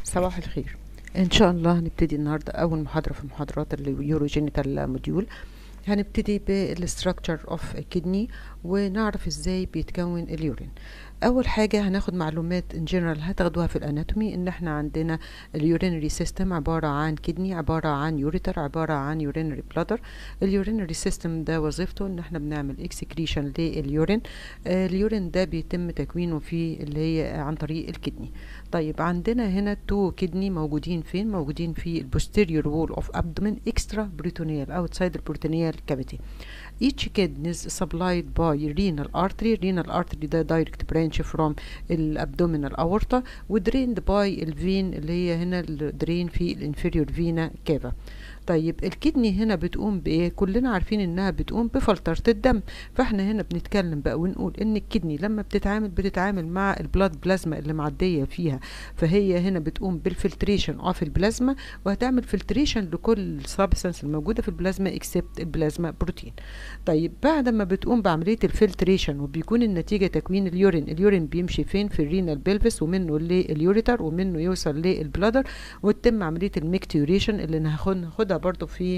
صباح الخير ان شاء الله هنبتدي النهارده اول محاضره في محاضرات اليوروجينيتال موديول هنبتدي بالستراكشر اوف كدني ونعرف ازاي بيتكون اليورين اول حاجه هناخد معلومات ان جنرال هتاخدوها في الاناتومي ان احنا عندنا اليورينري سيستم عباره عن كدني عباره عن يوريتر عباره عن يورينري بلادر اليورينري سيستم ده وظيفته ان احنا بنعمل اكسكريشن لليورين آه اليورين ده بيتم تكوينه في اللي هي عن طريق الكدني طيب عندنا هنا تو كدني موجودين فين موجودين في البوستيريور وول اوف ابدومين اكسترا بريتونيال اوتسايد البروتينيال كافيتي each kidney is supplied by renal artery renal artery ده direct branch from الابدومينال aorta ودريند باي الفين اللي هي هنا الدرين في الانفيريور فينا كافا طيب الكدني هنا بتقوم بايه كلنا عارفين انها بتقوم بفلترة الدم فاحنا هنا بنتكلم بقى ونقول ان الكدني لما بتتعامل بتتعامل مع البلاد بلازما اللي معديه فيها فهي هنا بتقوم بالفلتريشن اوف البلازما وهتعمل فلتريشن لكل السبستانس الموجوده في البلازما اكسبت البلازما بروتين طيب بعد ما بتقوم بعمليه الفلتريشن وبيكون النتيجه تكوين اليورين اليورين بيمشي فين في الرينال بيلفس ومنه لليوريتر ومنه يوصل للبلادر وتتم عمليه الميكتيوريشن اللي هناخدها برضو في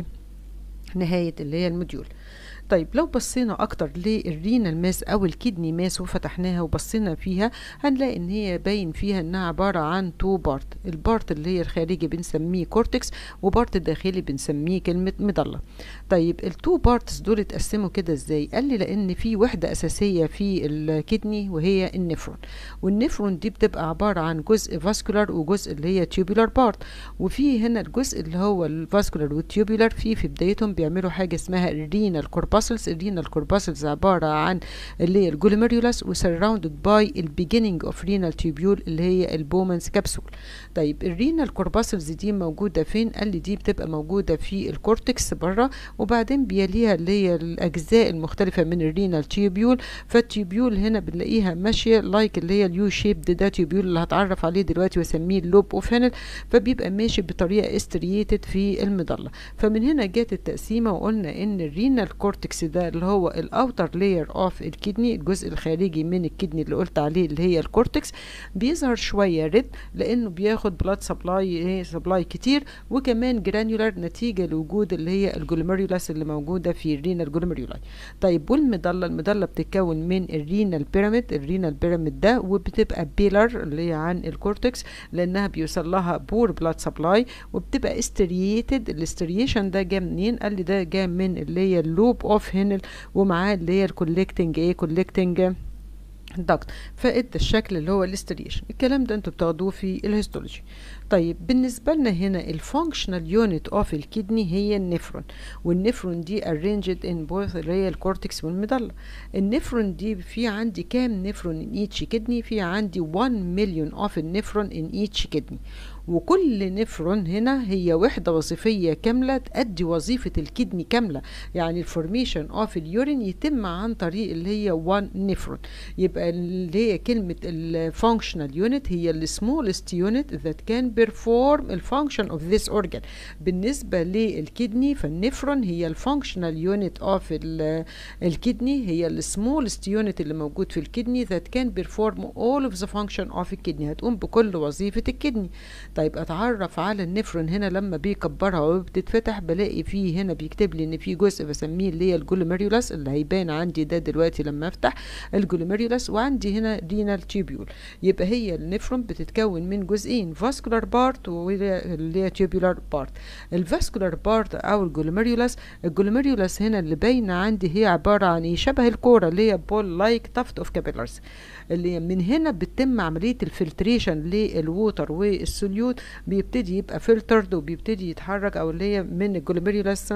نهاية اللي هي الموديول طيب لو بصينا اكتر للرينال ماس او الكدني ماس وفتحناها وبصينا فيها هنلاقي ان هي باين فيها انها عبارة عن تو بارت البارت اللي هي الخارجي بنسميه كورتكس وبارت الداخلي بنسميه كلمة مضلة طيب التو بارتس دول اتقسموا كده ازاي قال لي لان في وحدة اساسية في الكدني وهي النفرون والنفرون دي بتبقى عبارة عن جزء فاسكولار وجزء اللي هي تيوبولار بارت وفي هنا الجزء اللي هو الفاسكولار والتيوبولار في في بدايتهم بيعملوا حاجة اسمها الرينال كورباسلز الرينال كورباسلز عبارة عن اللي هي الجلوميريولاس وسراوندد باي البيجيننج اوف رينال تيوبيول اللي هي البومنز كبسول طيب الرينال كورباسلز دي موجودة فين قال لي دي بتبقى موجودة في الكورتكس بره وبعدين بيليها اللي هي الاجزاء المختلفة من الرينال تيوبيول فالتيوبيول هنا بنلاقيها ماشية لايك اللي هي اليو شيبد ده تيوبيول اللي هتعرف عليه دلوقتي واسميه اللوب اوف هينل فبيبقى ماشي بطريقة استريتد في المظلة فمن هنا جت التقسيمة وقلنا ان الرينال كورتكس ده اللي هو الاوتر لاير اوف الكدني الجزء الخارجي من الكدني اللي قلت عليه اللي هي الكورتكس بيظهر شويه ريد لانه بياخد بلاد سبلاي سبلاي كتير وكمان جرانيولار نتيجه لوجود اللي هي الجلوميريولاس اللي موجوده في الرينال جلوميريولاي طيب والمضله المضله بتتكون من الرينال بيراميد الرينال بيراميد ده وبتبقى بيلر اللي هي عن الكورتكس لانها بيوصل لها بور بلاد سبلاي وبتبقى استريتد الاستريشن ده جه منين قال لي ده جه من اللي هي اللوب اوف هينل ومعاه اللي هي الكولكتنج ايه كولكتنج دكت فادى الشكل اللي هو الاستريشن الكلام ده انتوا بتاخدوه في الهيستولوجي طيب بالنسبه لنا هنا الفانكشنال يونت اوف الكدني هي النفرون والنفرون دي ارينجد ان بوث اللي هي الكورتكس والمضله النفرون دي في عندي كام نفرون ان ايتش كدني في عندي 1 مليون اوف النفرون ان ايتش كدني وكل نفرون هنا هي وحدة وظيفية كاملة تأدي وظيفة الكدني كاملة يعني الفورميشن اوف اليورين يتم عن طريق اللي هي 1 نفرون يبقى اللي هي كلمة الفانكشنال يونت هي السمولست يونت that can perform الفانكشن of this organ بالنسبة للكدني فالنفرون هي الفانكشنال يونت اوف الكدني هي السمولست يونت اللي موجود في الكدني that can perform all of the function of الكدني هتقوم بكل وظيفة الكدني طيب اتعرف على النفرون هنا لما بيكبرها وبتتفتح بلاقي فيه هنا بيكتب لي ان في جزء بسميه اللي هي الجلوميريولاس اللي هيبان عندي ده دلوقتي لما افتح الجلوميريولاس وعندي هنا رينال تيوبيول يبقى هي النفرون بتتكون من جزئين فاسكولار بارت واللي هي تيوبيولار بارت الفاسكولار بارت او الجلوميريولاس الجلوميريولاس هنا اللي باينه عندي هي عباره عن ايه شبه الكوره اللي هي بول لايك تافت اوف كابيلارز اللي من هنا بتتم عمليه الفلتريشن للووتر والسوليوت بيبتدي يبقى فلترد وبيبتدي يتحرك او اللي هي من الجلوميريولاس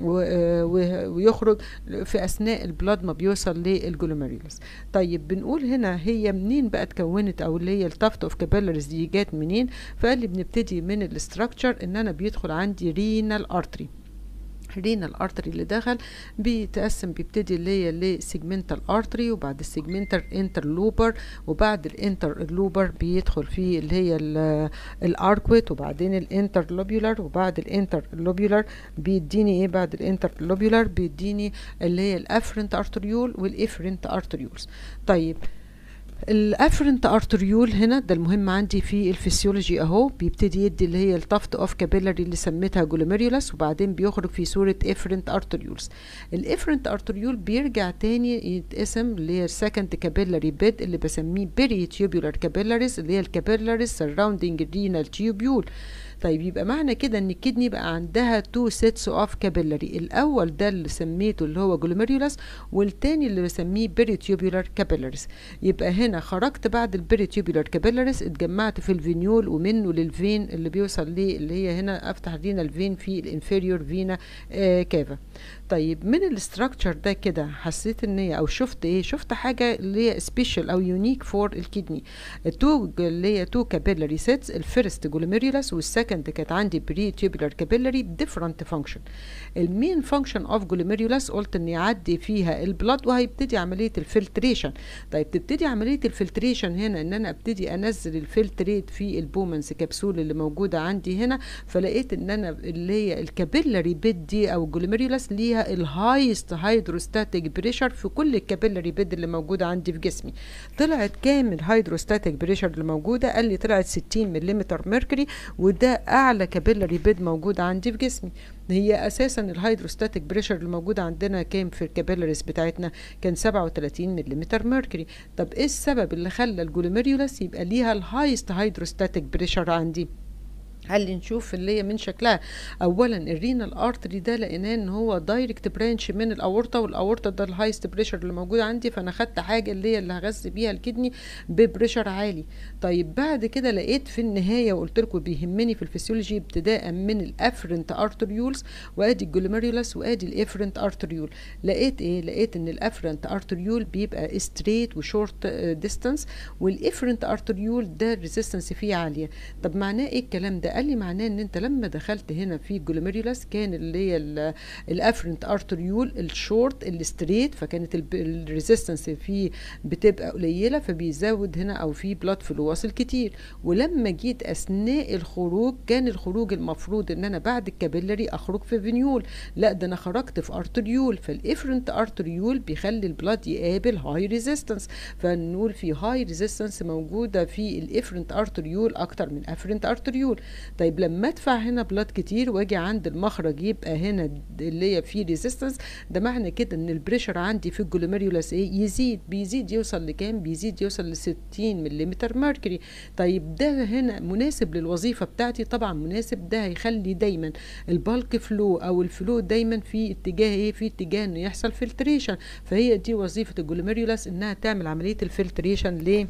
ويخرج في اثناء البلاد ما بيوصل للجلوميريولاس طيب بنقول هنا هي منين بقى اتكونت او اللي هي التافت اوف كابيلارز دي جات منين فقال لي بنبتدي من الاستراكشر ان انا بيدخل عندي رينال ارتري رينال ارتري اللي دخل بيتقسم بيبتدي اللي هي لسيجمنتال ارتري وبعد السيجمنتال انترلوبر وبعد الانترلوبر بيدخل فيه اللي هي الاركويت وبعدين الانترلوبيولار وبعد الانترلوبيولار بيديني ايه بعد الانترلوبيولار بيديني اللي هي الافرنت ارتريول والافرنت ارتريولز طيب الافرنت ارتريول هنا ده المهم عندي في الفسيولوجي اهو بيبتدي يدي اللي هي الطفت اوف كابيلاري اللي سميتها جلوميريولاس وبعدين بيخرج في صوره افرنت ارتريولز الافرنت ارتريول بيرجع تاني يتقسم اللي هي السكند كابيلاري بيد اللي بسميه بيري تيوبولار كابيلاريز اللي هي الكابيلاريز سراوندينج الرينال تيوبيول طيب يبقى معنى كده ان الكدني بقى عندها تو سيتس اوف كابيلاري الاول ده اللي سميته اللي هو جلوميريولاس والتاني اللي بسميه بيريتيوبولار كابيلاريز يبقى هنا خرجت بعد البيريتيوبولار كابيلاريز اتجمعت في الفينيول ومنه للفين اللي بيوصل ليه اللي هي هنا افتح لينا الفين في الانفيريور فينا آه كافا طيب من الاستراكشر ده كده حسيت ان هي او شفت ايه شفت حاجه اللي هي سبيشال او يونيك فور الكدني التو اللي هي تو كابيلاري سيتس الفيرست جلوميريولاس والسكند كانت عندي بري تيوبولار كابيلاري ديفرنت فانكشن المين فانكشن اوف جلوميريولاس قلت ان يعدي فيها البلاد وهيبتدي عمليه الفلتريشن طيب تبتدي عمليه الفلتريشن هنا ان انا ابتدي انزل الفلتريت في البومنز كبسول اللي موجوده عندي هنا فلقيت ان انا اللي هي الكابيلاري بيد دي او الجلوميريولاس ليها الهايست هيدروستاتيك بريشر في كل الكابيلاري بيد اللي موجوده عندي في جسمي طلعت كام الهيدروستاتيك بريشر اللي موجوده قال لي طلعت 60 ملم ميركوري وده اعلى كابيلاري بيد موجود عندي في جسمي هي اساسا الهيدروستاتيك بريشر اللي موجود عندنا كام في الكابيلاريز بتاعتنا كان 37 ملم ميركوري طب ايه السبب اللي خلى الجلوميريولاس يبقى ليها الهايست هيدروستاتيك بريشر عندي قال لي نشوف اللي هي من شكلها اولا الرينال ارتري ده لقيناه ان هو دايركت برانش من الاورطه والاورطه ده الهايست بريشر اللي موجود عندي فانا خدت حاجه اللي هي اللي هغذي بيها الكدني ببريشر عالي طيب بعد كده لقيت في النهايه وقلت لكم بيهمني في الفسيولوجي ابتداء من الافرنت ارتريولز وادي الجلوميريولاس وادي الافرنت ارتريول لقيت ايه لقيت ان الافرنت ارتريول بيبقى ستريت وشورت ديستانس والافرنت ارتريول ده الريزيستنس فيه عاليه طب معناه ايه الكلام ده قال لي معناه ان انت لما دخلت هنا في الجلوميريولاس كان اللي هي الافرنت ارتريول الشورت الستريت فكانت الريزيستنس فيه بتبقى قليله فبيزود هنا او في بلاد فلو واصل كتير ولما جيت اثناء الخروج كان الخروج المفروض ان انا بعد الكابيلاري اخرج في فينيول لا ده انا خرجت في ارتريول فالافرنت ارتريول بيخلي البلاد يقابل هاي ريزيستنس فنقول في هاي ريزيستنس موجوده في الافرنت ارتريول اكتر من افرنت ارتريول طيب لما ادفع هنا بلاد كتير واجي عند المخرج يبقى هنا اللي هي فيه ريزيستنس ده معنى كده ان البريشر عندي في الجلوميريولاس ايه يزيد بيزيد يوصل لكام بيزيد يوصل ل 60 ملم ميركوري طيب ده هنا مناسب للوظيفه بتاعتي طبعا مناسب ده هيخلي دايما البالك فلو او الفلو دايما في اتجاه ايه في اتجاه انه يحصل فلتريشن فهي دي وظيفه الجلوميريولاس انها تعمل عمليه الفلتريشن ليه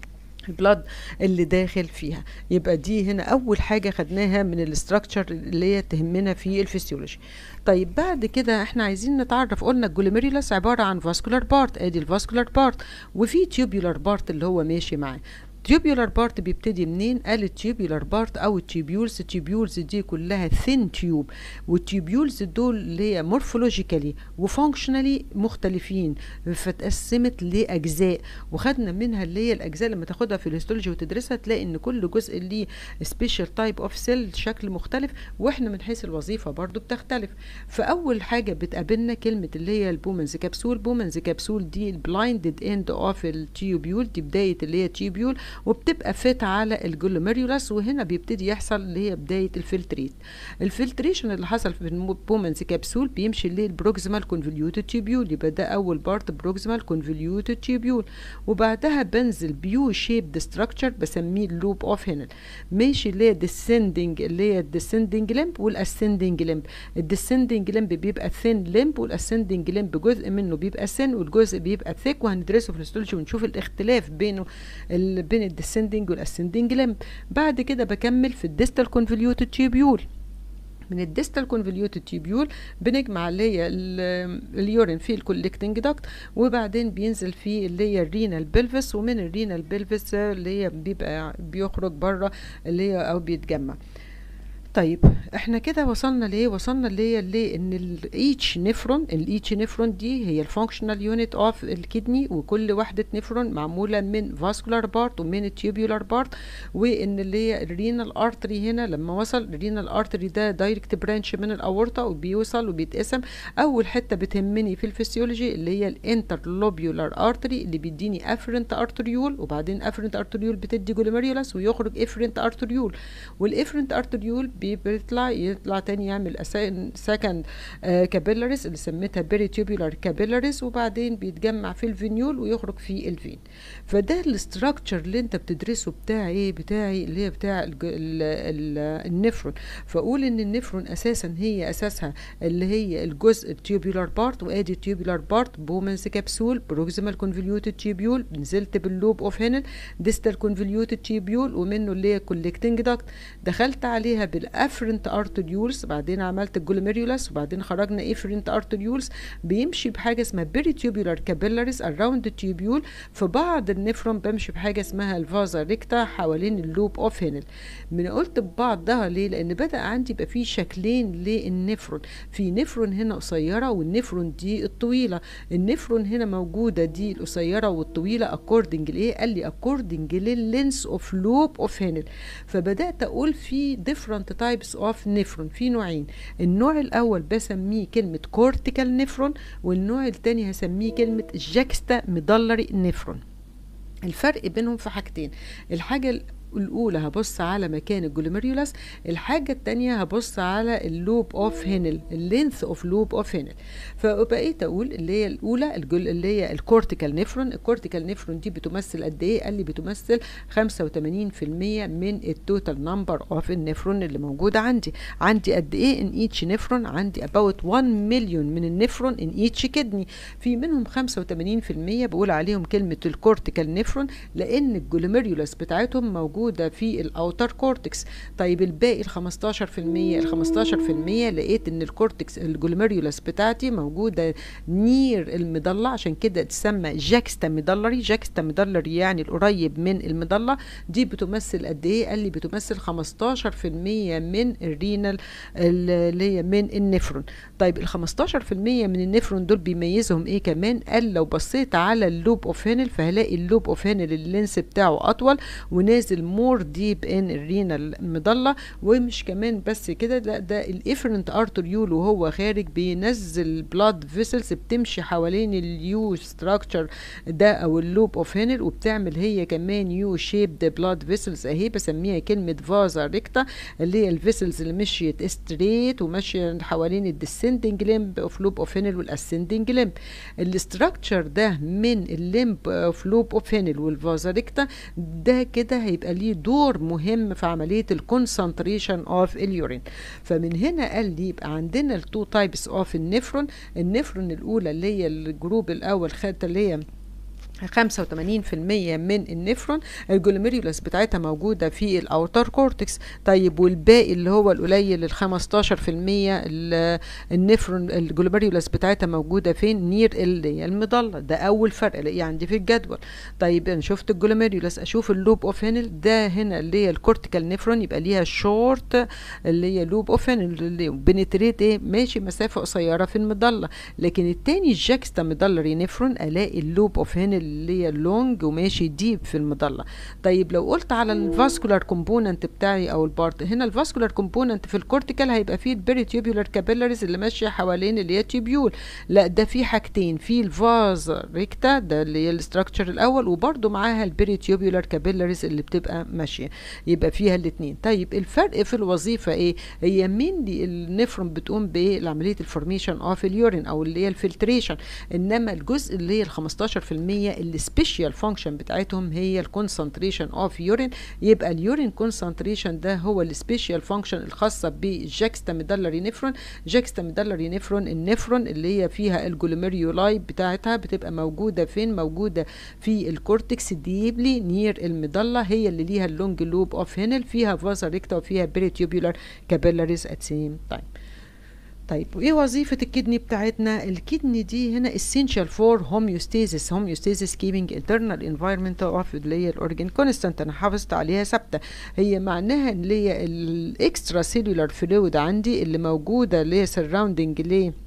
البلاد اللي داخل فيها يبقى دي هنا اول حاجه خدناها من الاستراكشر اللي هي تهمنا في الفسيولوجي طيب بعد كده احنا عايزين نتعرف قلنا الجلوميريولاس عباره عن فاسكولار بارت ادي الفاسكولار بارت وفي تيوبولار بارت اللي هو ماشي معاه تيوبولار بارت بيبتدي منين قال التيوبولار بارت او التيوبيولز التيوبيولز دي كلها ثين تيوب والتيوبيولز دول اللي هي مورفولوجيكالي وفانكشنالي مختلفين فاتقسمت لاجزاء وخدنا منها اللي هي الاجزاء لما تاخدها في الهيستولوجي وتدرسها تلاقي ان كل جزء ليه سبيشال تايب اوف سيل شكل مختلف واحنا من حيث الوظيفه برضو بتختلف فاول حاجه بتقابلنا كلمه اللي هي البومنز كبسول بومنز كبسول دي البلايندد اند اوف التيوبيول دي بدايه اللي هي تيوبيول وبتبقى فات على الجلوميريولاس وهنا بيبتدي يحصل اللي هي بدايه الفلتريت الفلتريشن اللي حصل في البومنز كبسول بيمشي للبروكسيمال كونفوليوتد تيوبيول يبقى ده اول بارت بروكسيمال كونفوليوتد تيوبيول وبعدها بنزل بيو شيب ستراكشر بسميه اللوب اوف هينل ماشي اللي هي ديسندنج اللي هي الديسندنج لمب والاسندنج لمب الديسندنج لمب بيبقى ثين لمب والاسندنج لمب جزء منه بيبقى سن والجزء بيبقى ثيك وهندرسه في الهيستولوجي ونشوف الاختلاف بينه بين الديسندنج والاسندنج لمب بعد كده بكمل في الديستال كونفوليوتد تيوبيول من الديستال كونفوليوتد تيوبيول بنجمع اللي هي اليورين في الكولكتنج داكت وبعدين بينزل في اللي هي الرينال بلفس ومن الرينال بلفس اللي هي بيبقى بيخرج بره اللي هي او بيتجمع طيب احنا كده وصلنا ليه وصلنا ليه ليه ان الايتش نفرون الايتش نفرون دي هي الفانكشنال يونت اوف الكدني وكل وحده نفرون معموله من فاسكولار بارت ومن تيوبولار بارت وان اللي هي الرينال ارتري هنا لما وصل الرينال ارتري ده دايركت برانش من الاورطه وبيوصل وبيتقسم اول حته بتهمني في الفسيولوجي اللي هي الانترلوبيولار ارتري اللي بيديني افرنت ارتريول وبعدين افرنت ارتريول بتدي جلوميريولاس ويخرج افرنت ارتريول والافرنت ارتريول بيطلع يطلع تاني يعمل سكند كابيلاريس اللي سميتها بيريتيوبولار كابيلاريس وبعدين بيتجمع في الفينيول ويخرج في الفين فده الاستراكشر اللي انت بتدرسه بتاع ايه بتاعي اللي هي بتاع الج- ال- ال- النفرون فاقول ان النفرون اساسا هي اساسها اللي هي الجزء التيوبولار بارت وادي التيوبولار بارت بومنز كبسول بروكسيمال كونفوليوتد تيوبيول نزلت باللوب اوف هينل ديستال كونفوليوتد تيوبيول ومنه اللي هي كولكتنج داكت دخلت عليها بالافرنت ارتريولز بعدين عملت الجلوميريولاس وبعدين خرجنا افرنت ارتريولز بيمشي بحاجه اسمها بيريتيوبولار كابيلاريز اراوند التيوبيول في بعض النفرون بمشي بحاجه اسمها الفازا ريكتا حوالين اللوب اوف هينل من قلت ببعض ده ليه لان بدا عندي يبقى في شكلين للنفرون في نفرون هنا قصيره والنفرون دي الطويله النفرون هنا موجوده دي القصيره والطويله اكوردنج لايه قال لي اكوردنج لللينس اوف لوب اوف هينل فبدات اقول في different types of نفرون في نوعين النوع الاول بسميه كلمه كورتيكال نفرون والنوع الثاني هسميه كلمه جاكستا ميدلري نفرون الفرق بينهم في حاجتين الحاجة الأولى هبص على مكان الجلوميريولاس الحاجة التانية هبص على اللوب اوف هينل اللينث اوف لوب اوف هينل فبقيت أقول اللي هي الأولى الجل اللي هي الكورتيكال نفرون الكورتيكال نفرون دي بتمثل قد إيه؟ قال لي بتمثل 85% من التوتال نمبر اوف النفرون اللي موجودة عندي عندي قد إيه ان ايتش نفرون عندي about 1 مليون من النفرون ان ايتش كدني في منهم 85% بقول عليهم كلمة الكورتيكال نفرون لأن الجلوميريولاس بتاعتهم موجودة في الأوتر كورتكس طيب الباقي ال 15% ال 15% لقيت إن الكورتكس الجلوميريولاس بتاعتي موجودة نير المضلة عشان كده تسمى جاكستا ميدلري جاكستا ميدلري يعني القريب من المضلة دي بتمثل قد إيه؟ قال لي بتمثل 15% من الرينال اللي هي من النفرون طيب ال 15% من النفرون دول بيميزهم ايه كمان قال لو بصيت على اللوب اوف هينل فهلاقي اللوب اوف هينل اللينس بتاعه اطول ونازل مور ديب ان الرينال مضله ومش كمان بس كده لا ده الافرنت ارتريول وهو خارج بينزل بلاد فيسلز بتمشي حوالين اليو ستراكشر ده او اللوب اوف هينل وبتعمل هي كمان يو شيبد بلاد فيسلز اهي بسميها كلمه فازا ريكتا اللي هي الفيسلز اللي مشيت ستريت وماشيه حوالين الديسندنج ليمب اوف لوب اوف هينل والاسندنج ليمب الاستراكشر ده من الليمب اوف لوب اوف هينل والفازا ريكتا ده كده هيبقى ليه دور مهم في عمليه الكونسنتريشن اوف اليورين فمن هنا قال لي يبقى عندنا التو تايبس اوف النفرون النفرون الاولى اللي هي الجروب الاول خدت اللي هي 85% من النفرون الجلوميريولاس بتاعتها موجودة في الأوتر كورتكس طيب والباقي اللي هو القليل ال 15% النفرون الجلوميريولاس بتاعتها موجودة فين نير المضلة ده أول فرق الاقيه عندي في الجدول طيب أنا شفت الجلوميريولاس أشوف اللوب أوف هينل ده هنا اللي هي الكورتيكال نفرون يبقى ليها شورت اللي هي لوب أوف هينل اللي بنتريت إيه ماشي مسافة قصيرة في المضلة لكن التاني الجاكستا مضلري نفرون ألاقي اللوب أوف هينل اللي هي اللونج وماشي ديب في المضله طيب لو قلت على الفاسكولار كومبوننت بتاعي او البارت هنا الفاسكولار كومبوننت في الكورتيكال هيبقى فيه البيريتيوبولار كابيلاريز اللي ماشيه حوالين اللي هي تيوبيول لا ده في حاجتين في الفاز ريكتا ده اللي هي الاستراكشر الاول وبرده معاها البيريتيوبولار كابيلاريز اللي بتبقى ماشيه يبقى فيها الاثنين طيب الفرق في الوظيفه ايه هي مين دي النفرون بتقوم بايه عمليه الفورميشن اوف اليورين او اللي هي الفلتريشن انما الجزء اللي هي ال 15% السبيشال فانكشن بتاعتهم هي الكونسنتريشن اوف يورين يبقى اليورين كونسنتريشن ده هو السبيشال فانكشن الخاصه بالجاكستا ميدلري نفرون جاكستا ميدلري نفرون النفرون اللي هي فيها الجلوميريولاي بتاعتها بتبقى موجوده فين موجوده في الكورتكس ديبلي نير المضله هي اللي ليها اللونج لوب اوف هينل فيها فازا ريكتا وفيها بريتيوبولار كابيلاريز ات سيم تايم طيب وايه وظيفة الكدني بتاعتنا؟ الكدني دي هنا essential for homeostasis homeostasis keeping internal environment of اللي هي الاورجن كونستانت انا حافظت عليها ثابتة هي معناها اللي هي الاكسترا سيلولار فلويد عندي اللي موجودة اللي هي سراوندنج ليه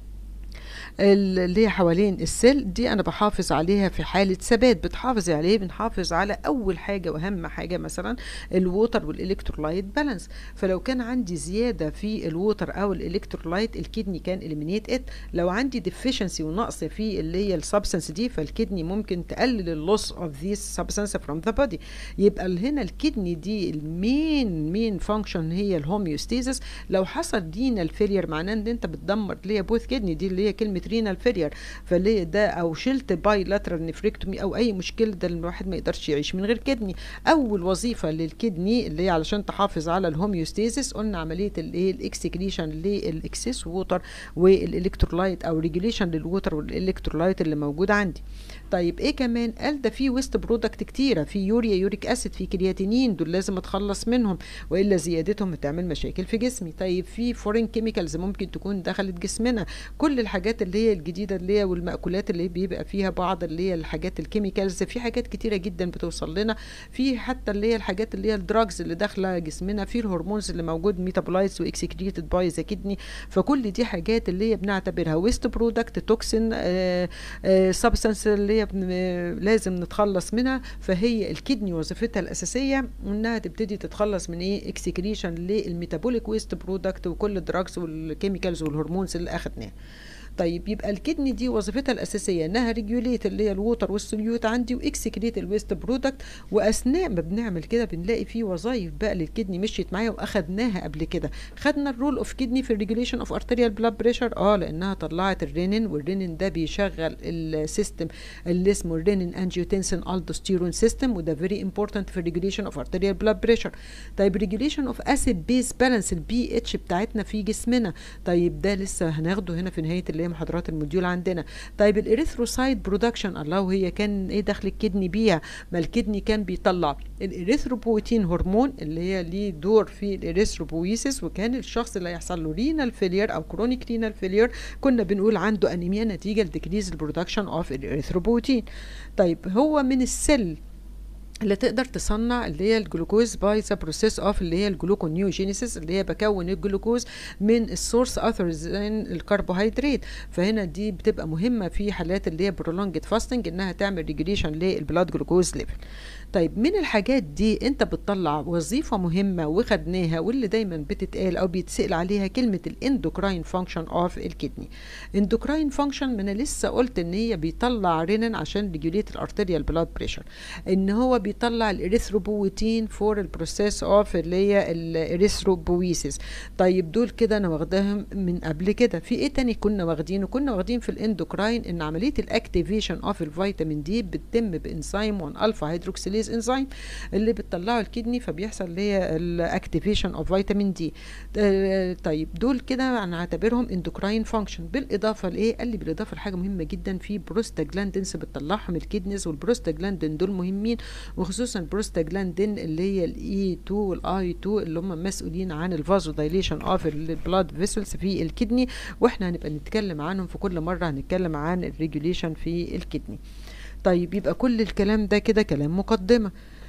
اللي هي حوالين السيل دي انا بحافظ عليها في حاله ثبات بتحافظ عليه بنحافظ على اول حاجه واهم حاجه مثلا الووتر والالكترولايت بالانس فلو كان عندي زياده في الووتر او الالكترولايت الكدني كان اليمينيت ات لو عندي ديفيشنسي ونقص في اللي هي السبستنس دي فالكدني ممكن تقلل اللوس اوف ذيس سبستنس فروم ذا بودي يبقى هنا الكدني دي المين مين فانكشن هي الهوميوستيزس لو حصل دينا الفيلير معناه ان انت بتدمر اللي هي بوث كدني دي اللي هي كلمه رينال فيلير فليه ده او شلت باي لاترال نفريكتومي او اي مشكله ده الواحد ما يقدرش يعيش من غير كدني اول وظيفه للكدني اللي هي علشان تحافظ على الهوميوستيزس قلنا عمليه الايه الاكسكريشن للاكسس ووتر والالكترولايت او ريجوليشن للووتر والالكترولايت اللي موجود عندي طيب ايه كمان قال ده في ويست برودكت كتيره في يوريا يوريك اسيد في كرياتينين دول لازم اتخلص منهم والا زيادتهم هتعمل مشاكل في جسمي طيب في فورين كيميكالز ممكن تكون دخلت جسمنا كل الحاجات اللي هي الجديده اللي هي والمأكولات اللي بيبقى فيها بعض اللي هي الحاجات الكيميكالز في حاجات كتيره جدا بتوصل لنا في حتى اللي هي الحاجات اللي هي الدراجز اللي داخله جسمنا في الهرمونز اللي موجود ميتابولايتس واكسكريتد باي ذا كدني فكل دي حاجات اللي هي بنعتبرها ويست برودكت توكسين سبستانس اللي هي لازم نتخلص منها فهي الكدني وظيفتها الاساسيه انها تبتدي تتخلص من ايه اكسكريشن للميتابوليك ويست برودكت وكل الدراجز والكيميكالز والهرمونز اللي اخدناها طيب يبقى الكدني دي وظيفتها الاساسيه انها ريجوليت اللي هي الووتر والسوليوت عندي واكسكريت الويست برودكت واثناء ما بنعمل كده بنلاقي في وظائف بقى للكدني مشيت معايا واخدناها قبل كده خدنا الرول اوف كدني في الريجوليشن اوف ارتريال بلاد بريشر اه لانها طلعت الرينين والرينين ده بيشغل السيستم اللي اسمه الرينين انجيوتنسين الدوستيرون سيستم وده فيري امبورتنت في الريجوليشن اوف ارتريال بلاد بريشر طيب ريجوليشن اوف اسيد بيس بالانس البي اتش بتاعتنا في جسمنا طيب ده لسه هناخده هنا في نهايه اللي هي محاضرات الموديول عندنا طيب الاريثروسايد برودكشن الله وهي كان ايه دخل الكدني بيها ما الكدني كان بيطلع الاريثروبويتين هرمون اللي هي ليه دور في الاريثروبويسيس وكان الشخص اللي هيحصل له رينال فيلير او كرونيك رينال فيلير كنا بنقول عنده انيميا نتيجه لديكريز البرودكشن اوف الاريثروبويتين طيب هو من السيل اللي تقدر تصنع اللي هي الجلوكوز باي ذا بروسيس اوف اللي هي الجلوكونيوجينيسيس اللي هي بكون الجلوكوز من السورس اثر زين الكربوهيدرات فهنا دي بتبقى مهمه في حالات اللي هي برولونجد فاستنج انها تعمل ريجوليشن للبلاد جلوكوز ليفل طيب من الحاجات دي انت بتطلع وظيفه مهمه وخدناها واللي دايما بتتقال او بيتسال عليها كلمه الاندوكراين فانكشن اوف الكدني اندوكراين فانكشن ما انا لسه قلت ان هي بيطلع رينين عشان ريجوليت الارتريال بلاد بريشر ان هو بيطلع الاريثروبويتين فور البروسيس اوف اللي هي الاريثروبويسيس طيب دول كده انا واخداهم من قبل كده في ايه تاني كنا واخدينه كنا واخدين في الاندوكراين ان عمليه الاكتيفيشن اوف الفيتامين دي بتتم بانزيم 1 الفا هيدروكسيليز انزيم اللي بتطلعه الكدني فبيحصل اللي هي الاكتيفيشن اوف فيتامين دي طيب دول كده هنعتبرهم اندوكراين فانكشن بالاضافه لايه قال لي بالاضافه لحاجه مهمه جدا في بروستاجلاندينز بتطلعهم الكدنيز والبروستاجلاندين دول مهمين وخصوصا البروستاجلاندين اللي هي الاي 2 والاي 2 اللي هم مسؤولين عن الفازو دايليشن اوف البلاد فيسلز في الكدني واحنا هنبقى نتكلم عنهم في كل مره هنتكلم عن الريجوليشن في الكدني طيب يبقى كل الكلام ده كده كلام مقدمه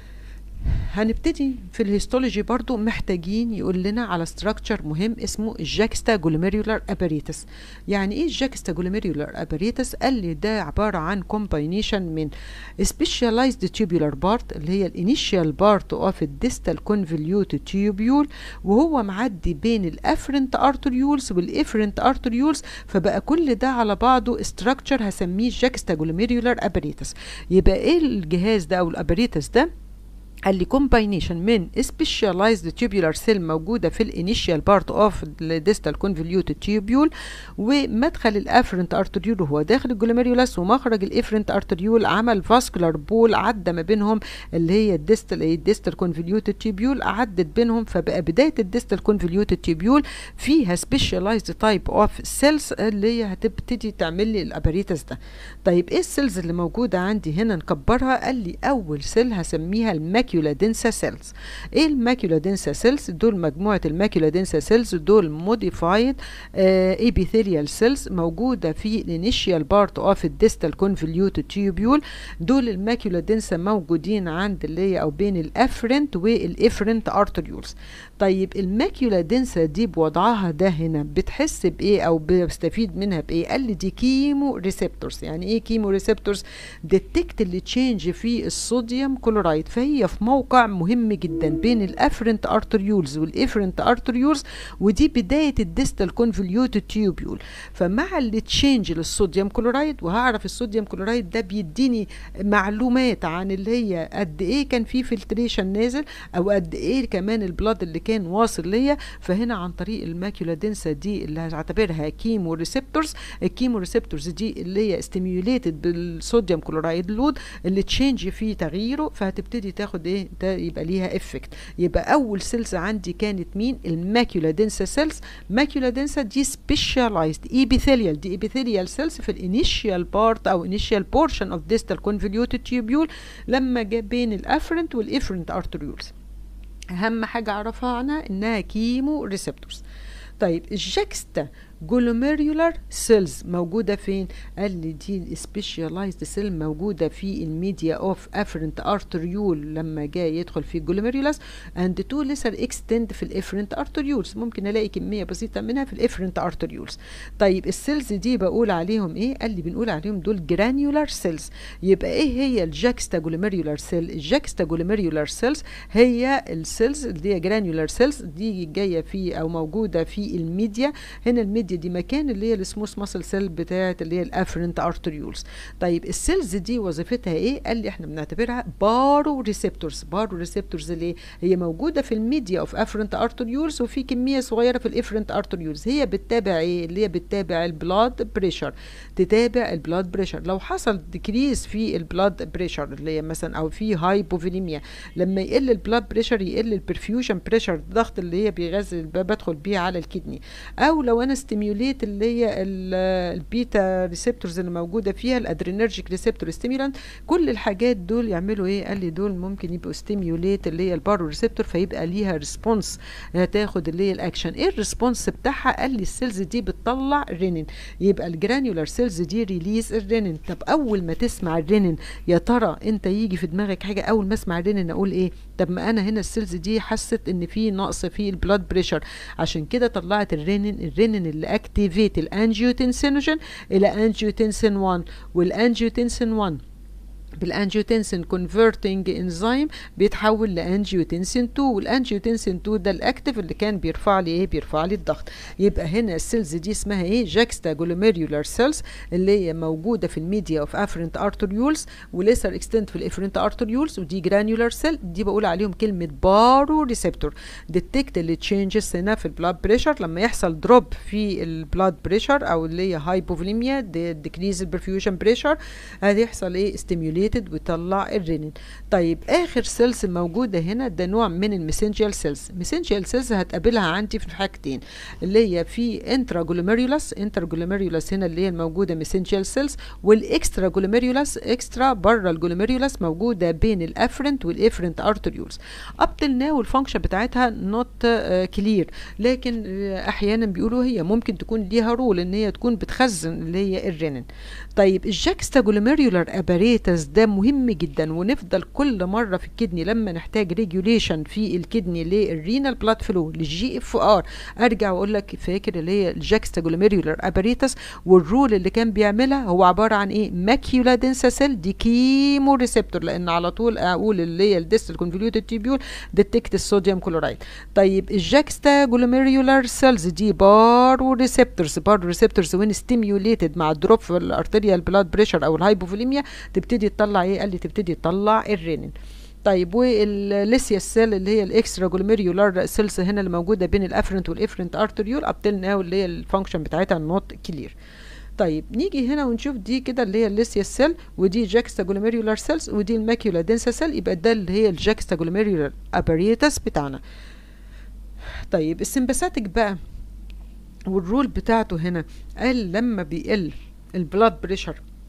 هنبتدي في الهيستولوجي برضو محتاجين يقول لنا على ستراكشر مهم اسمه الجاكستا جلوميريولار اباريتس يعني ايه الجاكستا جلوميريولار اباريتس قال لي ده عباره عن كومباينيشن من سبيشاليزد تيوبولار بارت اللي هي الانيشال بارت اوف الديستال كونفوليوتد تيوبيول وهو معدي بين الافرنت ارتريولز والافرنت ارتريولز فبقى كل ده على بعضه ستراكشر هسميه جاكستا جلوميريولار اباريتس يبقى ايه الجهاز ده او الاباريتس ده قال لي كومباينيشن من سبيشاليزد تيوبولار سيل موجوده في الانيشال بارت اوف الديستال كونفوليوتد تيوبيول ومدخل الافرنت ارتريول وهو داخل الجلوميريولاس ومخرج الافرنت ارتريول عمل فاسكولار بول عدى ما بينهم اللي هي الديستال الديستال كونفوليوتد تيوبيول عدت بينهم فبقى بدايه الديستال كونفوليوتد تيوبيول فيها سبيشاليزد تايب اوف سيلز اللي هي هتبتدي تعمل لي الاباريتس ده طيب ايه السيلز اللي موجوده عندي هنا نكبرها قال لي اول سيل هسميها الماك الماكيولا دنسا سيلز ايه الماكيولا دنسا سيلز دول مجموعه الماكيولا دنسا سيلز دول موديفايد ابيثيليال سيلز موجوده في الانيشيال بارت اوف الديستال كونفوليوتد تيوبيول دول الماكيولا دنسا موجودين عند اللي هي او بين الافرنت والافرنت ارتريولز طيب الماكيولا دنسا دي بوضعها ده هنا بتحس بايه او بستفيد منها بايه قال لي دي كيمو ريسبتورز يعني ايه كيمو ريسبتورز ديتكت اللي تشينج في الصوديوم كلورايد فهي في موقع مهم جدا بين الافرنت ارتريولز والافرنت ارتريولز ودي بدايه الديستال كونفوليوتد تيوبيول فمع اللي تشينج للصوديوم كلورايد وهعرف الصوديوم كلورايد ده بيديني معلومات عن اللي هي قد ايه كان في فلتريشن نازل او قد ايه كمان البلاد اللي كان واصل ليا فهنا عن طريق الماكيولا دنسا دي اللي هعتبرها كيمو ريسبتورز الكيمو ريسبتورز دي اللي هي ستيميوليتد بالصوديوم كلورايد لود اللي تشينج في تغييره فهتبتدي تاخد ايه ده يبقى ليها افكت يبقى اول سيلز عندي كانت مين الماكيولا دنسا سيلز ماكيولا دنسا دي سبيشاليزد ايبيثيليال دي ايبيثيليال سيلز في الانيشيال بارت او انيشيال بورشن اوف ديستال كونفوليوتد تيوبيول لما جاء بين الافرنت والافرنت ارتريولز اهم حاجه اعرفها عنها انها كيمو ريسبتورز طيب الجاكستا جلوميريولار سيلز موجوده فين قال لي دي سبيشاليزد سيل موجوده في الميديا اوف افرنت ارتريول لما جاي يدخل في الجلوميريولاس اند تو ليسر اكستند في الافرنت ارتريولز ممكن الاقي كميه بسيطه منها في الافرنت ارتريولز طيب السيلز دي بقول عليهم ايه قال لي بنقول عليهم دول جرانيولار سيلز يبقى ايه هي الجاكستا جلوميريولار سيل الجاكستا جلوميريولار سيلز هي السيلز اللي هي جرانيولار سيلز دي جايه في او موجوده في الميديا هنا الميديا دي مكان اللي هي السموث ماسل سيل بتاعت اللي هي الافرنت ارتريولز طيب السيلز دي وظيفتها ايه قال لي احنا بنعتبرها بارو ريسبتورز بارو ريسبتورز ليه هي موجوده في الميديا اوف افرنت ارتريولز وفي كميه صغيره في الافرنت ارتريولز هي بتتابع ايه اللي هي بتتابع البلاد بريشر تتابع البلاد بريشر لو حصل ديكريز في البلاد بريشر اللي هي مثلا او في هايبوفيليميا لما يقل البلاد بريشر يقل البرفيوجن بريشر الضغط اللي هي بيغذي بدخل بيه على الكدني او لو انا ستيميوليت اللي هي البيتا ريسبتورز اللي موجوده فيها الادرينرجيك ريسبتور ستيمولانت كل الحاجات دول يعملوا ايه قال لي دول ممكن يبقوا ستيميوليت اللي هي البارو ريسبتور فيبقى ليها ريسبونس هتاخد اللي هي الاكشن ايه الريسبونس بتاعها قال لي السيلز دي بتطلع رينين يبقى الجرانيولار سيلز دي ريليز الرينين طب اول ما تسمع الرينين يا ترى انت يجي في دماغك حاجه اول ما اسمع الرينين اقول ايه طب ما انا هنا السيلز دي حست ان في نقص في البلاد بريشر عشان كده طلعت الرينين الرينين اللي اكتيفيت الانجيوتنسينوجين الى انجيوتنسين 1 والانجيوتنسين 1 بالانجيوتنسين كونفرتنج انزيم بيتحول لانجيوتنسين 2 والانجيوتنسين 2 ده الاكتف اللي كان بيرفع لي ايه بيرفع لي الضغط يبقى هنا السيلز دي اسمها ايه جاكستا جلوميريولار سيلز اللي هي موجوده في الميديا اوف افرنت ارتريولز وليسر اكستنت في الافرنت ارتريولز ودي جرانيولار سيل دي بقول عليهم كلمه بارو ريسبتور ديتكت اللي تشينجز هنا في البلاد بريشر لما يحصل دروب في البلاد بريشر او اللي هي هايبوفوليميا ديكريز البرفيوجن بريشر هيحصل ايه ستيميوليت ساتوريتد ويطلع الرينين طيب اخر سيلز موجوده هنا ده نوع من الميسنجيال سيلز ميسنجيال سيلز هتقابلها عندي في حاجتين اللي هي في انترا جلوميريولاس انترا جلوميريولاس هنا اللي هي الموجوده ميسنجيال سيلز والاكسترا جلوميريولاس اكسترا بره الجلوميريولاس موجوده بين الافرنت والافرنت ارتريولز اب تل ناو الفانكشن بتاعتها نوت كلير لكن uh, احيانا بيقولوا هي ممكن تكون ليها رول ان هي تكون بتخزن اللي هي الرينين طيب الجاكستا جلوميريولار اباريتس ده مهم جدا ونفضل كل مره في الكدني لما نحتاج ريجوليشن في الكدني للرينال بلاد فلو للجي اف ار ارجع واقول لك فاكر اللي هي الجاكستا جلوميريولار اباريتس والرول اللي كان بيعملها هو عباره عن ايه ماكيولا دنسا سيل دي كيمو ريسبتور لان على طول اقول اللي هي الديستال كونفوليوتد تيبيول ديتكت الصوديوم كلورايد طيب الجاكستا جلوميريولار سيلز دي بارو ريسبتورز بارو ريسبتورز وين ستيميوليتد مع الدروب في الارتريال بلاد بريشر او الهايبوفوليميا تبتدي تطلع ايه قال لي تبتدي تطلع الرينين طيب والليسيا سيل اللي هي الاكسترا جلوميريولار سيلز هنا اللي موجوده بين الافرنت والافرنت ارتريول ابتل ناو اللي هي الفانكشن بتاعتها نوت كلير طيب نيجي هنا ونشوف دي كده اللي هي الليسيا سيل ودي جاكستا جلوميريولار سيلز ودي الماكيولا دنسا سيل يبقى ده اللي هي الجاكستا جلوميريولار اباريتس بتاعنا طيب السمباثيك بقى والرول بتاعته هنا قال لما بيقل البلاد بريشر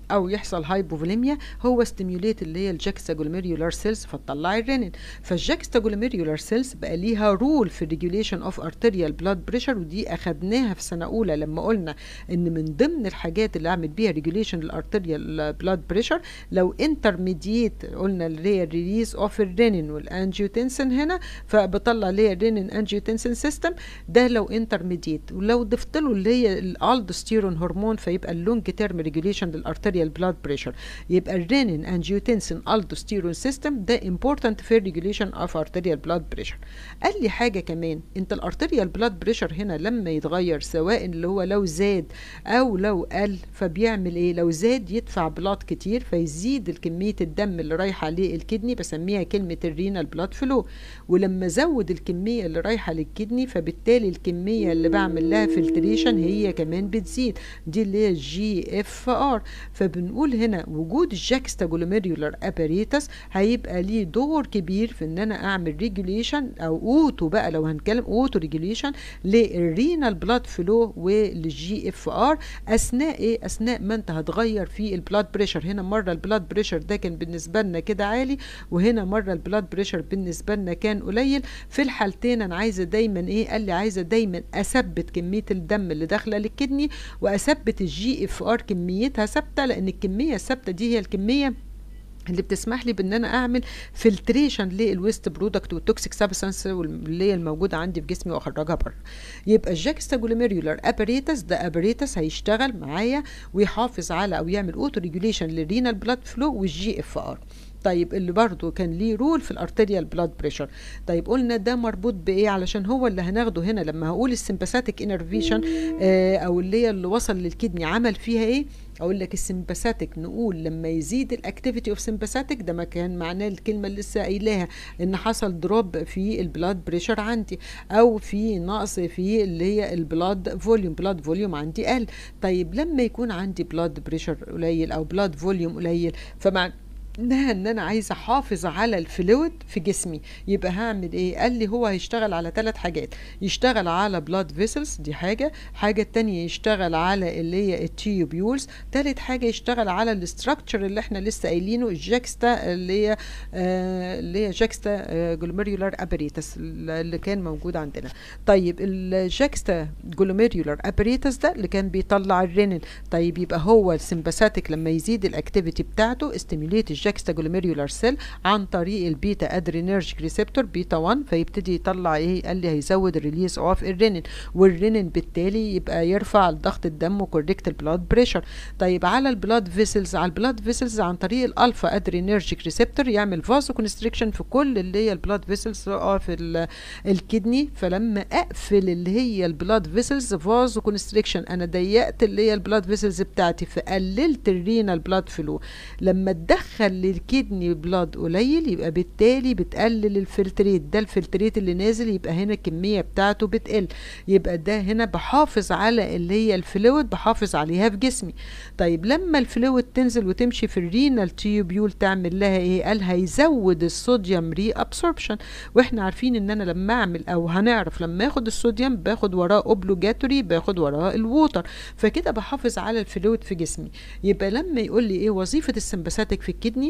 او يحصل هايبوفوليميا هو ستيميوليت اللي هي الجاكستاجولوميريولار سيلز فتطلع الرينين فالجاكستاجولوميريولار سيلز بقى ليها رول في الريجوليشن اوف ارتريال بلاد بريشر ودي اخدناها في سنه اولى لما قلنا ان من ضمن الحاجات اللي اعمل بيها ريجوليشن للارتريال بلاد بريشر لو انترميديت قلنا اللي هي الريليز اوف الرينين والانجيوتنسن هنا فبطلع اللي هي الرينين انجيوتنسن سيستم ده لو انترميديت ولو ضفت له اللي هي الالدوستيرون هرمون فيبقى اللونج تيرم ريجوليشن للارتريال بلاد بريشر يبقى الرينين انجيوتنسن الدوستيرون سيستم ده امبورتنت في ريجوليشن اوف ارتريال بلاد بريشر قال لي حاجه كمان انت الارتريال بلاد بريشر هنا لما يتغير سواء اللي هو لو زاد او لو قل فبيعمل ايه لو زاد يدفع بلاد كتير فيزيد الكميه الدم اللي رايحه للكدني بسميها كلمه الرينال بلاد فلو ولما زود الكميه اللي رايحه للكدني فبالتالي الكميه اللي بعمل لها فلتريشن هي كمان بتزيد دي اللي هي الجي اف ار فبنقول هنا وجود الجاكستاجولوميريولار اباريتس هيبقى ليه دور كبير في ان انا اعمل ريجوليشن او اوتو بقى لو هنتكلم اوتو ريجوليشن للرينال بلاد فلو وللجي اف ار اثناء ايه اثناء ما انت هتغير في البلاد بريشر هنا مره البلاد بريشر ده كان بالنسبه لنا كده عالي وهنا مره البلاد بريشر بالنسبه لنا كان قليل في الحالتين انا عايزه دايما ايه قال لي عايزه دايما اثبت كميه الدم اللي داخله للكدني واثبت الجي اف ار كميتها ثابته لان الكميه الثابته دي هي الكميه اللي بتسمح لي بان انا اعمل فلتريشن للويست برودكت والتوكسيك سبستانس اللي هي الموجوده عندي في جسمي واخرجها بره يبقى الجاكستاجولوميريولار اباريتس ده اباريتس هيشتغل معايا ويحافظ على او يعمل اوتو ريجوليشن للرينال بلاد فلو والجي اف ار طيب اللي برضه كان ليه رول في الارتريال بلاد بريشر طيب قلنا ده مربوط بايه علشان هو اللي هناخده هنا لما هقول السمباثيك انرفيشن آه او اللي هي اللي وصل للكدني عمل فيها ايه اقول لك السمباثيك نقول لما يزيد الاكتيفيتي اوف سمباثيك ده ما كان معناه الكلمه اللي لسه قايلاها ان حصل دروب في البلاد بريشر عندي او في نقص في اللي هي البلاد فوليوم بلاد فوليوم عندي قل طيب لما يكون عندي بلاد بريشر قليل او بلاد فوليوم قليل فمع انها ان انا عايزه احافظ على الفلويد في جسمي يبقى هعمل ايه قال لي هو هيشتغل على ثلاث حاجات يشتغل على بلاد فيسلز دي حاجه حاجه التانية يشتغل على اللي هي التيوبيولز ثالث حاجه يشتغل على الاستراكشر اللي احنا لسه قايلينه الجاكستا اللي هي آه اللي هي جاكستا آه جلوميريولار اباريتس اللي كان موجود عندنا طيب الجاكستا جلوميريولار اباريتس ده اللي كان بيطلع الرينين طيب يبقى هو السمباثيك لما يزيد الاكتيفيتي بتاعته استيميوليت الجاكستاجولوميريولار سيل عن طريق البيتا ادرينرجيك ريسبتور بيتا 1 فيبتدي يطلع ايه قال لي هيزود الريليز اوف الرينين والرينين بالتالي يبقى يرفع ضغط الدم وكوريكت البلاد بريشر طيب على البلاد فيسلز على البلاد فيسلز عن طريق الالفا ادرينرجيك ريسبتور يعمل فازو كونستريكشن في كل اللي هي البلاد فيسلز في الكدني فلما اقفل اللي هي البلاد فيسلز فازو كونستريكشن انا ضيقت اللي هي البلاد فيسلز بتاعتي فقللت الرينال بلاد فلو لما تدخل للكدني بلاد قليل يبقى بالتالي بتقلل الفلتريت ده الفلتريت اللي نازل يبقى هنا الكميه بتاعته بتقل يبقى ده هنا بحافظ على اللي هي الفلويد بحافظ عليها في جسمي طيب لما الفلويد تنزل وتمشي في الرينال تيوبيول تعمل لها ايه قال هيزود الصوديوم ري ابسوربشن واحنا عارفين ان انا لما اعمل او هنعرف لما اخد الصوديوم باخد وراه اوبلوجاتوري باخد وراه الووتر فكده بحافظ على الفلويد في جسمي يبقى لما يقول لي ايه وظيفه السمباثيك في الكدني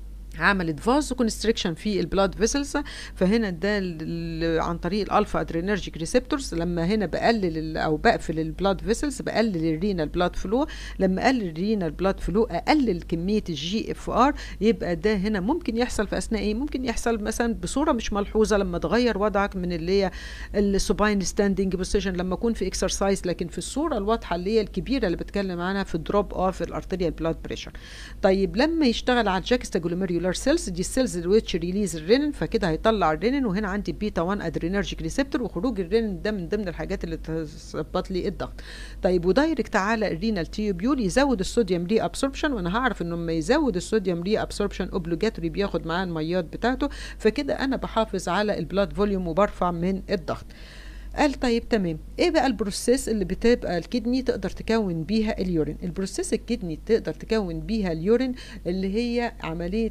عملت فازو كونستريكشن في البلاد فيسلز فهنا ده عن طريق الالفا ادرينرجيك ريسبتورز لما هنا بقلل او بقفل البلاد فيسلز بقلل الرينال بلاد فلو لما اقلل الرينال بلاد فلو اقلل كميه الجي اف ار يبقى ده هنا ممكن يحصل في اثناء ايه ممكن يحصل مثلا بصوره مش ملحوظه لما تغير وضعك من اللي هي السوباين ستاندنج بوزيشن لما اكون في اكسرسايز لكن في الصوره الواضحه اللي هي الكبيره اللي بتكلم عنها في الدروب اوف الارتريال بلاد بريشر طيب لما يشتغل على الجاكستاجولوميريولار سيلز دي السيلز اللي ويتش ريليز الرينين فكده هيطلع الرينين وهنا عندي بيتا 1 ادرينرجيك ريسبتور وخروج الرينين ده من ضمن الحاجات اللي تظبط لي الضغط طيب ودايركت على الرينال تيوبيول يزود الصوديوم ري ابسوربشن وانا هعرف انه لما يزود الصوديوم ري ابسوربشن اوبليجاتوري بياخد معاه الميات بتاعته فكده انا بحافظ على البلاد فوليوم وبرفع من الضغط قال طيب تمام ايه بقى البروسيس اللي بتبقى الكدني تقدر تكون بيها اليورين البروسيس الكدني تقدر تكون بيها اليورين اللي هي عمليه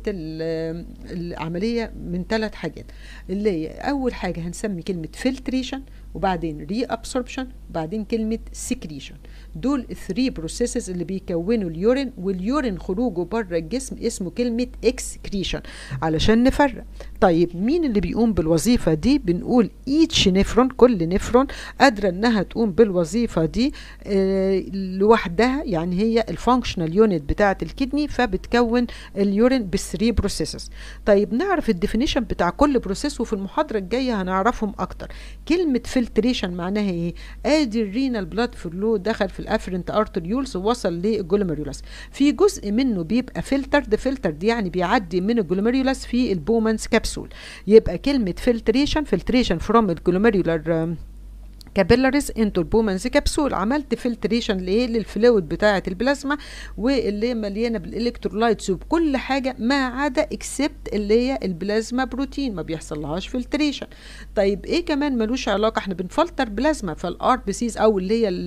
العمليه من ثلاث حاجات اللي هي اول حاجه هنسمي كلمه فلتريشن وبعدين ري ابسوربشن وبعدين كلمه سكريشن دول الثري بروسيسز اللي بيكونوا اليورين واليورين خروجه بره الجسم اسمه كلمه اكسكريشن علشان نفرق طيب مين اللي بيقوم بالوظيفه دي بنقول ايتش نفرون كل نفرون قادره انها تقوم بالوظيفه دي آه لوحدها يعني هي الفانكشنال يونت بتاعه الكدني فبتكون اليورين بالثري بروسيسز طيب نعرف الديفينيشن بتاع كل بروسيس وفي المحاضره الجايه هنعرفهم اكتر كلمه فلتريشن معناها ايه ادي الرينال بلاد فلو دخل في الافرنت ارتريولز ووصل للجلوميريولاس في جزء منه بيبقى فلترد فلترد يعني بيعدي من الجلوميريولاس في البومانز كبسول يبقى كلمه فلتريشن فلتريشن فروم الجلوميريولار كابيلاريز انتو البومنز كبسول عملت فلتريشن لايه للفلويد بتاعه البلازما واللي مليانه بالالكترولايتس وبكل حاجه ما عدا اكسبت اللي هي البلازما بروتين ما بيحصل لهاش فلتريشن طيب ايه كمان ملوش علاقه احنا بنفلتر بلازما فالار بي سيز او اللي هي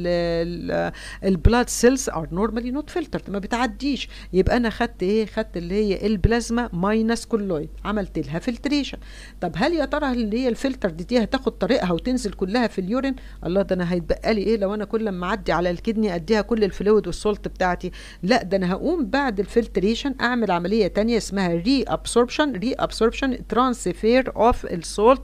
البلاد سيلز ار نورمالي نوت فلترد ما بتعديش يبقى انا خدت ايه خدت اللي هي البلازما ماينس كولويد عملت لها فلتريشن طب هل يا ترى اللي هي الفلتر دي, دي هتاخد طريقها وتنزل كلها في اليورين الله ده انا هيتبقى لي ايه لو انا كل ما اعدي على الكدني اديها كل الفلويد والسولت بتاعتي لا ده انا هقوم بعد الفلتريشن اعمل عمليه تانية اسمها ري ابسوربشن ري ابسوربشن ترانسفير اوف السولت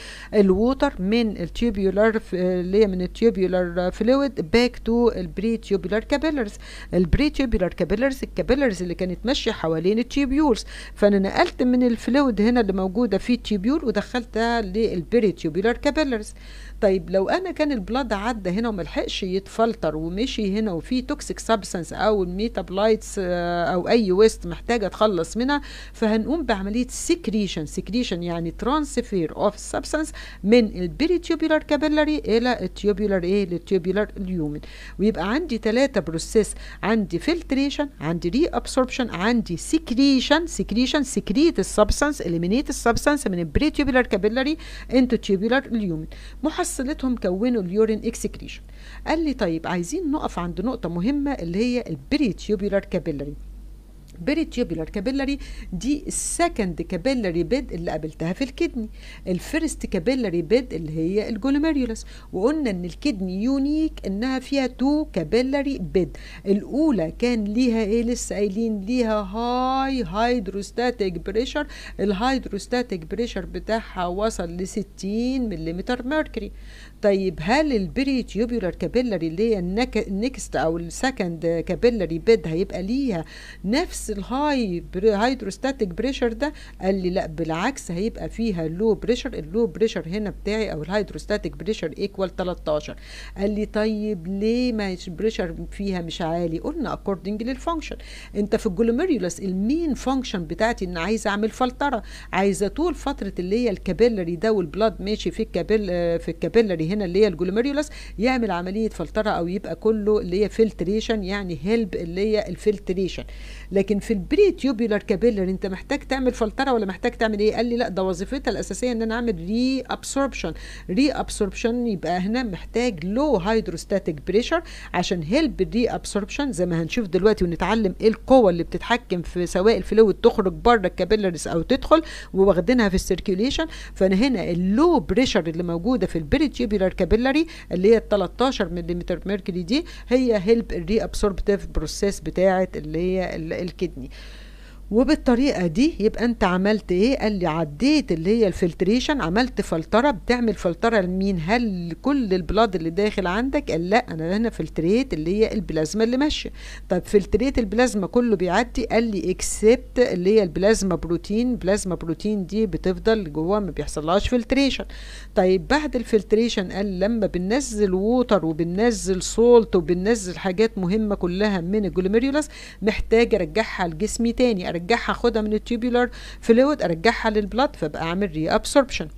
والووتر من التيوبولار اللي هي من التيوبولار فلويد باك تو البري تيوبولار كابيلرز البري تيوبولار كابيلرز الكابيلرز اللي كانت ماشيه حوالين التيوبيولز فانا نقلت من الفلويد هنا اللي موجوده في التيوبيول ودخلتها للبري تيوبولار كابيلرز طيب لو انا كان البلاد عدى هنا وملحقش يتفلتر ومشي هنا وفي توكسيك سبستانس او الميتابلايتس او اي ويست محتاجه اتخلص منها فهنقوم بعمليه سكريشن سكريشن يعني ترانسفير اوف سبستانس من البريتيوبولار كابيلاري الى التيوبولار ايه للتيوبولار اليومن ويبقى عندي ثلاثه بروسيس عندي فلتريشن عندي ري ابسوربشن عندي سكريشن سكريشن سكريت السبستانس اليمينيت السبستانس من البريتيوبولار كابيلاري انتو تيوبولار اليومن محصلتهم كونوا اليورين اكسكريشن قال لي طيب عايزين نقف عند نقطة مهمة اللي هي البريتيوبولار كابيلاري بريتيوبولار كابيلاري دي السكند كابيلاري بيد اللي قابلتها في الكدني الفيرست كابيلاري بيد اللي هي الجلوميريولاس وقلنا ان الكدني يونيك انها فيها تو كابيلاري بيد الاولى كان ليها ايه لسه قايلين ليها هاي هيدروستاتيك بريشر الهيدروستاتيك بريشر بتاعها وصل ل 60 ملم ميركوري طيب هل البري تيوبولار كابيلاري اللي هي النكست او السكند كابيلاري بيد هيبقى ليها نفس الهاي هيدروستاتيك بريشر ده قال لي لا بالعكس هيبقى فيها لو بريشر اللو بريشر هنا بتاعي او الهيدروستاتيك بريشر ايكوال 13 قال لي طيب ليه ما البريشر فيها مش عالي قلنا اكوردنج للفانكشن انت في الجلوميريولاس المين فانكشن بتاعتي ان عايزه اعمل فلتره عايزه طول فتره اللي هي الكابيلاري ده والبلاد ماشي في الكابيل في الكابيلاري هنا اللي هي الجلوميريولاس يعمل عمليه فلتره او يبقى كله اللي هي فلتريشن يعني هيلب اللي هي الفلتريشن لكن في البري تيوبولار كابيلر انت محتاج تعمل فلتره ولا محتاج تعمل ايه قال لي لا ده وظيفتها الاساسيه ان انا اعمل ري ابسوربشن ري ابسوربشن يبقى هنا محتاج لو هيدروستاتيك بريشر عشان هيلب الري ابسوربشن زي ما هنشوف دلوقتي ونتعلم ايه القوه اللي بتتحكم في سواء الفلويد تخرج بره الكابيلرز او تدخل وواخدينها في السيركيوليشن فانا هنا اللو بريشر اللي موجوده في البري تيوبولار كابيلاري اللي هي 13 ملم ميركوري دي هي هيلب الري ابسوربتيف بروسيس بتاعه اللي هي الكدني وبالطريقه دي يبقى انت عملت ايه قال لي عديت اللي هي الفلتريشن عملت فلتره بتعمل فلتره لمين هل كل البلاد اللي داخل عندك قال لا انا هنا فلتريت اللي هي البلازما اللي ماشيه طب فلتريت البلازما كله بيعدي قال لي اكسبت اللي هي البلازما بروتين بلازما بروتين دي بتفضل جوه ما بيحصلهاش فلتريشن طيب بعد الفلتريشن قال لما بننزل ووتر وبننزل سولت وبننزل حاجات مهمه كلها من الجلوميريولاس محتاج ارجعها لجسمي تاني ارجعها اخدها من التيوبولار فلويد ارجعها للبلاد فبقى اعمل ري ابسوربشن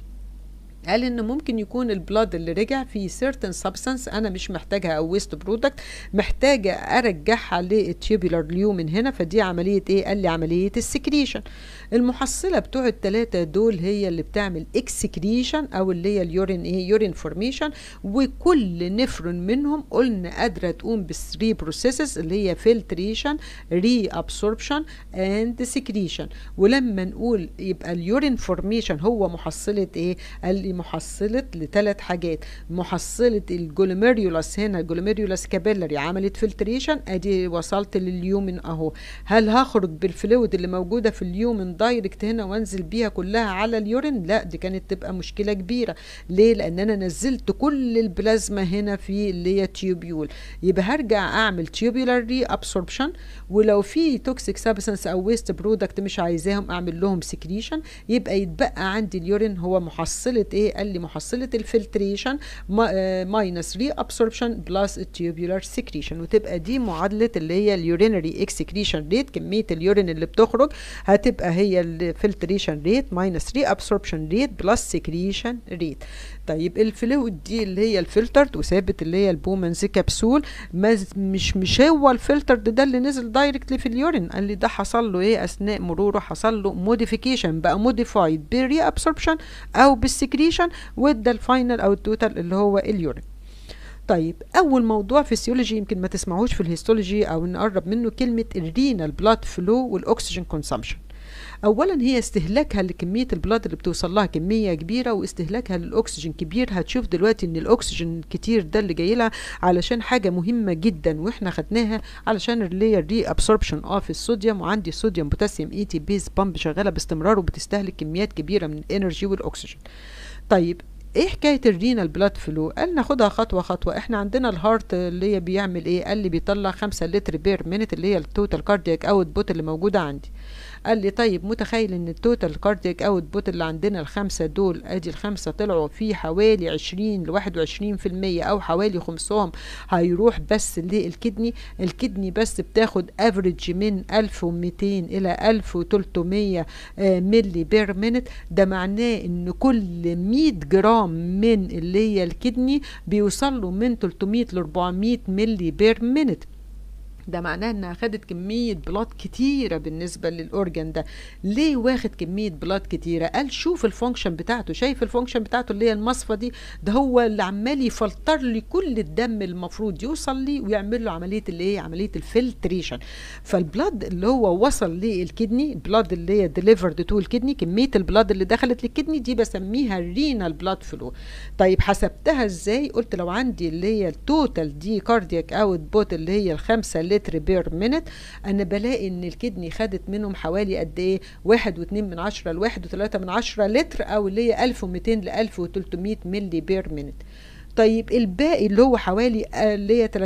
قال ان ممكن يكون البلاد اللي رجع فيه certain substance انا مش محتاجها او ويست برودكت محتاجه ارجعها للتيوبولار ليو من هنا فدي عمليه ايه قال لي عمليه السكريشن المحصله بتوع الثلاثه دول هي اللي بتعمل اكسكريشن او اللي هي اليورين ايه يورين فورميشن وكل نفرون منهم قلنا قادره تقوم بالثري بروسيسز اللي هي فلتريشن ري ابسوربشن اند سكريشن ولما نقول يبقى اليورين فورميشن هو محصله ايه قال لي محصله لثلاث حاجات محصله الجلوميريولاس هنا الجلوميريولاس كابيلاري عملت فلتريشن ادي وصلت لليومن اهو هل هخرج بالفلويد اللي موجوده في اليومن دايركت هنا وانزل بيها كلها على اليورين لا دي كانت تبقى مشكله كبيره ليه لان انا نزلت كل البلازما هنا في اللي هي تيوبيول يبقى هرجع اعمل تيوبولار ري ابسوربشن ولو في توكسيك سابستنس او ويست برودكت مش عايزاهم اعمل لهم سكريشن يبقى يتبقى عندي اليورين هو محصله ايه قال لي محصله الفلتريشن ماينس ري ابسوربشن بلس التيوبولار سكريشن وتبقى دي معادله اللي هي اليورينري اكسكريشن ريت كميه اليورين اللي بتخرج هتبقى هي الفلتريشن ريت ماينس ري ابسوربشن ريت بلس سكريشن ريت طيب الفلويد دي اللي هي الفلترد وثابت اللي هي البومنز كبسول مش مش هو الفلترد ده اللي نزل دايركتلي في اليورين قال لي ده حصل له ايه اثناء مروره حصل له موديفيكيشن بقى موديفايد بالري ابسوربشن او بالسكريشن وادى الفاينل او التوتال اللي هو اليورين طيب اول موضوع فيسيولوجي يمكن ما تسمعوش في الهيستولوجي او نقرب منه كلمه الرينال بلاد فلو والاكسجين كونسامشن اولا هي استهلاكها لكميه البلاد اللي بتوصل لها كميه كبيره واستهلاكها للاكسجين كبير هتشوف دلوقتي ان الاكسجين الكتير ده اللي جاي لها علشان حاجه مهمه جدا واحنا خدناها علشان اللي هي الري ابسوربشن اوف الصوديوم وعندي صوديوم بوتاسيوم اي تي بيز بامب شغاله باستمرار وبتستهلك كميات كبيره من الانرجي والاكسجين طيب ايه حكايه الرينال بلاد فلو قال ناخدها خطوه خطوه احنا عندنا الهارت اللي هي بيعمل ايه قال لي بيطلع 5 لتر بير مينت اللي هي التوتال كاردياك اوت بوت اللي موجوده عندي قال لي طيب متخيل ان التوتال كاردياك اوت بوت اللي عندنا الخمسه دول ادي الخمسه طلعوا في حوالي 20 ل 21% او حوالي خمسهم هيروح بس للكدني الكدني بس بتاخد افريج من 1200 الى 1300 ملي بير مينت ده معناه ان كل 100 جرام من اللي هي الكدني بيوصل له من 300 ل 400 ملي بير مينت ده معناه انها خدت كمية بلاد كتيرة بالنسبة للأورجن ده ليه واخد كمية بلاد كتيرة قال شوف الفونكشن بتاعته شايف الفونكشن بتاعته اللي هي المصفى دي ده هو اللي عمال يفلتر لي كل الدم المفروض يوصل لي ويعمل له عملية اللي هي عملية الفلتريشن فالبلاد اللي هو وصل للكدني البلاد اللي هي ديليفرد تو الكدني كمية البلاد اللي دخلت للكدني دي بسميها رينال بلاد فلو طيب حسبتها ازاي قلت لو عندي اللي هي التوتال دي كاردياك اوت بوت اللي هي الخمسة لتر بير مينت انا بلاقي ان الكدني خدت منهم حوالي قد ايه واحد واتنين من عشرة لواحد وتلاتة من عشرة لتر او اللي هي الف ومتين لالف وتلتمية ملي بير مينت طيب الباقي اللي هو حوالي اللي هي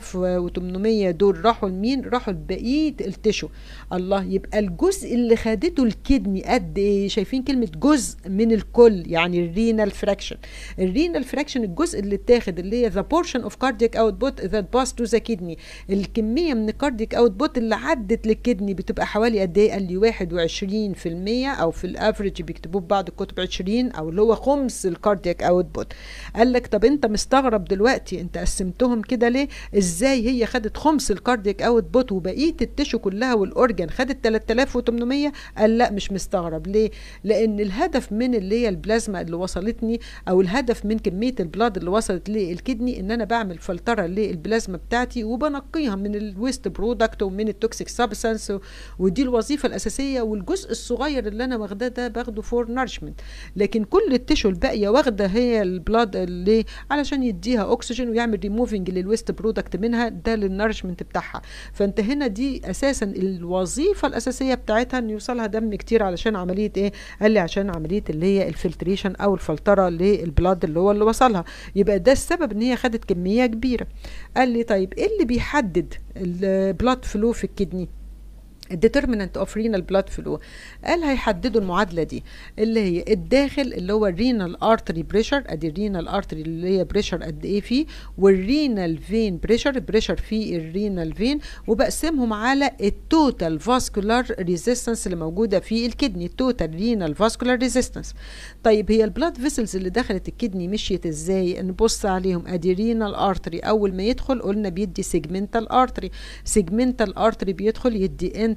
3800 دول راحوا لمين راحوا لبقيه التشو الله يبقى الجزء اللي خدته الكدني قد ايه شايفين كلمه جزء من الكل يعني الرينال فراكشن الرينال فراكشن الجزء اللي اتاخد اللي هي the portion of cardiac output that passed to the kidney الكميه من الكاردياك اوتبوت اللي عدت للكدني بتبقى حوالي قد ايه قال لي 21% او في الافريج بيكتبوه في بعض الكتب 20 او اللي هو خمس الكاردياك اوتبوت قال لك طب انت مستغرب دلوقتي انت قسمتهم كده ليه ازاي هي خدت خمس الكاردياك اوت بوت وبقيه التشو كلها والاورجن خدت 3800 قال لا مش مستغرب ليه لان الهدف من اللي هي البلازما اللي وصلتني او الهدف من كميه البلاد اللي وصلت للكدني ان انا بعمل فلتره للبلازما بتاعتي وبنقيها من الويست برودكت ومن التوكسيك سبستانس ودي الوظيفه الاساسيه والجزء الصغير اللي انا واخداه ده باخده فور نارشمنت لكن كل التشو الباقيه واخده هي البلاد اللي علشان يديها اكسجين ويعمل ريموفنج للويست برودكت منها ده للنارشمنت بتاعها فانت هنا دي اساسا الوظيفه الاساسيه بتاعتها ان يوصلها دم كتير علشان عمليه ايه قال لي عشان عمليه اللي هي الفلتريشن او الفلتره للبلاد اللي هو اللي وصلها يبقى ده السبب ان هي خدت كميه كبيره قال لي طيب ايه اللي بيحدد البلاد فلو في الكدني الديترمينانت اوف رينال بلاد فلو قال هيحددوا المعادله دي اللي هي الداخل اللي هو الرينال ارتري بريشر ادي الرينال ارتري اللي هي بريشر قد ايه فيه والرينال فين بريشر بريشر في الرينال فين وبقسمهم على التوتال فاسكولار ريزيستنس اللي موجوده في الكدني التوتال رينال فاسكولار ريزيستنس طيب هي البلاد فيسلز اللي دخلت الكدني مشيت ازاي نبص عليهم ادي رينال ارتري اول ما يدخل قلنا بيدي سيجمنتال ارتري سيجمنتال ارتري بيدخل يدي انت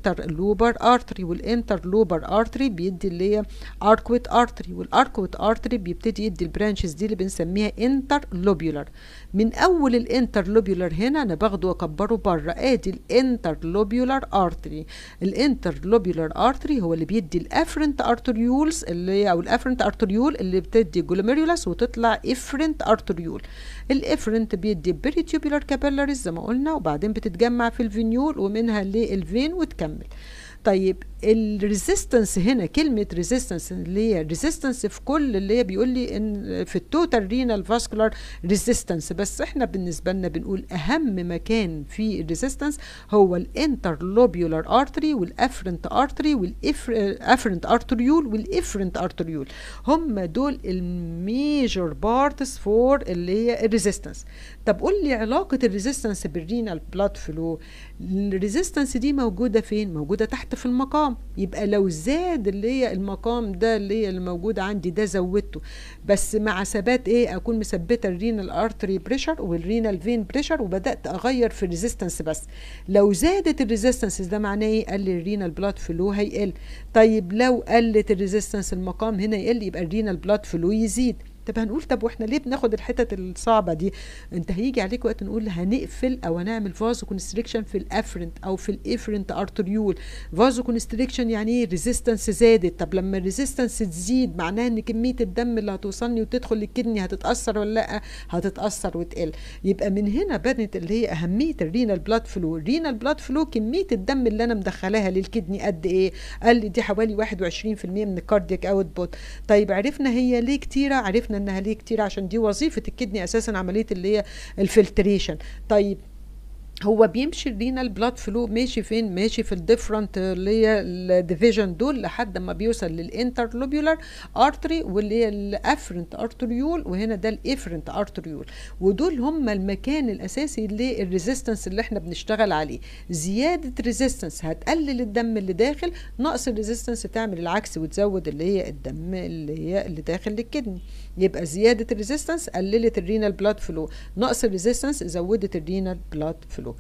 الانتر لوبر ارتري والانتر لوبر ارتري بيدي اللي هي اركويت ارتري والاركويت ارتري بيبتدي يدي البرانشز دي اللي بنسميها انتر لوبيولار من اول الانتر لوبيولار هنا انا باخده واكبره بره ادي الانتر لوبيولار ارتري الانتر لوبيولار ارتري هو اللي بيدي الافرنت ارتريولز اللي او الافرنت ارتريول اللي بتدي جلوميريولاس وتطلع افرنت ارتريول الافرنت بيدي بريتيوبولار كابيلاريز زي ما قلنا وبعدين بتتجمع في الفينيول ومنها للفين وتكمل طيب الريزيستنس هنا كلمه ريزيستنس اللي هي ريزيستنس في كل اللي هي بيقول لي ان في التوتال رينال فاسكولار ريزيستنس بس احنا بالنسبه لنا بنقول اهم مكان في الريزيستنس هو الانترلوبيولار ارتري والافرنت ارتري والافرنت ارتريول والافرنت ارتريول هم دول الميجر بارتس فور اللي هي الريزيستنس طب قول لي علاقه الريزيستنس بالرينال بلاد فلو الريزيستنس دي موجوده فين موجوده تحت في المقام يبقى لو زاد اللي هي المقام ده اللي هي اللي موجود عندي ده زودته بس مع ثبات ايه اكون مثبته الرينال ارتري بريشر والرينال فين بريشر وبدات اغير في الريزيستنس بس لو زادت الريزيستنس ده معناه ايه قال لي الرينال بلاد فلو هيقل طيب لو قلت الريزيستنس المقام هنا يقل يبقى الرينال بلاد فلو يزيد طب هنقول طب واحنا ليه بناخد الحتت الصعبه دي انت هيجي عليك وقت نقول هنقفل او هنعمل فازو كونستريكشن في الافرنت او في الافرنت ارتريول فازو كونستريكشن يعني ايه ريزيستنس زادت طب لما الريزيستنس تزيد معناها ان كميه الدم اللي هتوصلني وتدخل للكدني هتتاثر ولا لا هتتاثر وتقل يبقى من هنا بنت اللي هي اهميه الرينال بلاد فلو الرينال بلاد فلو كميه الدم اللي انا مدخلاها للكدني قد ايه قال لي دي حوالي 21% من الكاردياك اوت بوت طيب عرفنا هي ليه كتيره عرفنا انها ليه كتير عشان دي وظيفه الكدني اساسا عمليه اللي هي الفلتريشن طيب هو بيمشي الرينال بلاد فلو ماشي فين ماشي في الديفرنت اللي هي الديفيجن دول لحد ما بيوصل للانترلوبيولار ارتري واللي هي الافرنت ارتريول وهنا ده الافرنت ارتريول ودول هم المكان الاساسي للريزيستنس اللي احنا بنشتغل عليه زياده ريزيستنس هتقلل الدم اللي داخل نقص الريزيستنس تعمل العكس وتزود اللي هي الدم اللي هي اللي داخل للكدني يبقى زياده الريزيستنس قللت الرينال بلاد فلو نقص الريزيستنس زودت الرينال بلاد فلو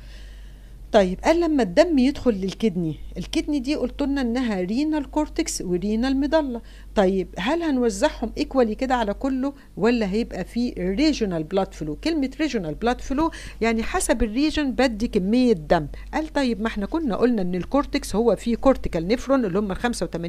طيب قال لما الدم يدخل للكدني الكدني دي قلت لنا انها رينال كورتكس ورينال مضله طيب هل هنوزعهم ايكوالي كده على كله ولا هيبقى في ريجونال بلاد فلو كلمه ريجونال بلاد فلو يعني حسب الريجن بدي كميه دم قال طيب ما احنا كنا قلنا ان الكورتكس هو فيه كورتيكال نفرون اللي هم 85%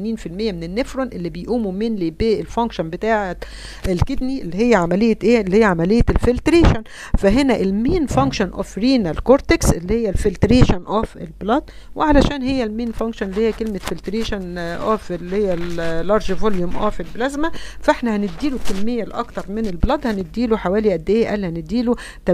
من النفرون اللي بيقوموا من بالفانكشن بتاعه الكدني اللي هي عمليه ايه اللي هي عمليه الفلتريشن فهنا المين فانكشن اوف رينال كورتكس اللي هي الفلتريشن اوف البلاد وعلشان هي المين فانكشن اللي هي كلمه فلتريشن اوف اللي هي اللارج فوليوم اوف البلازما فاحنا هنديله الكميه الاكتر من البلاد هنديله حوالي قد ايه قال هنديله 98%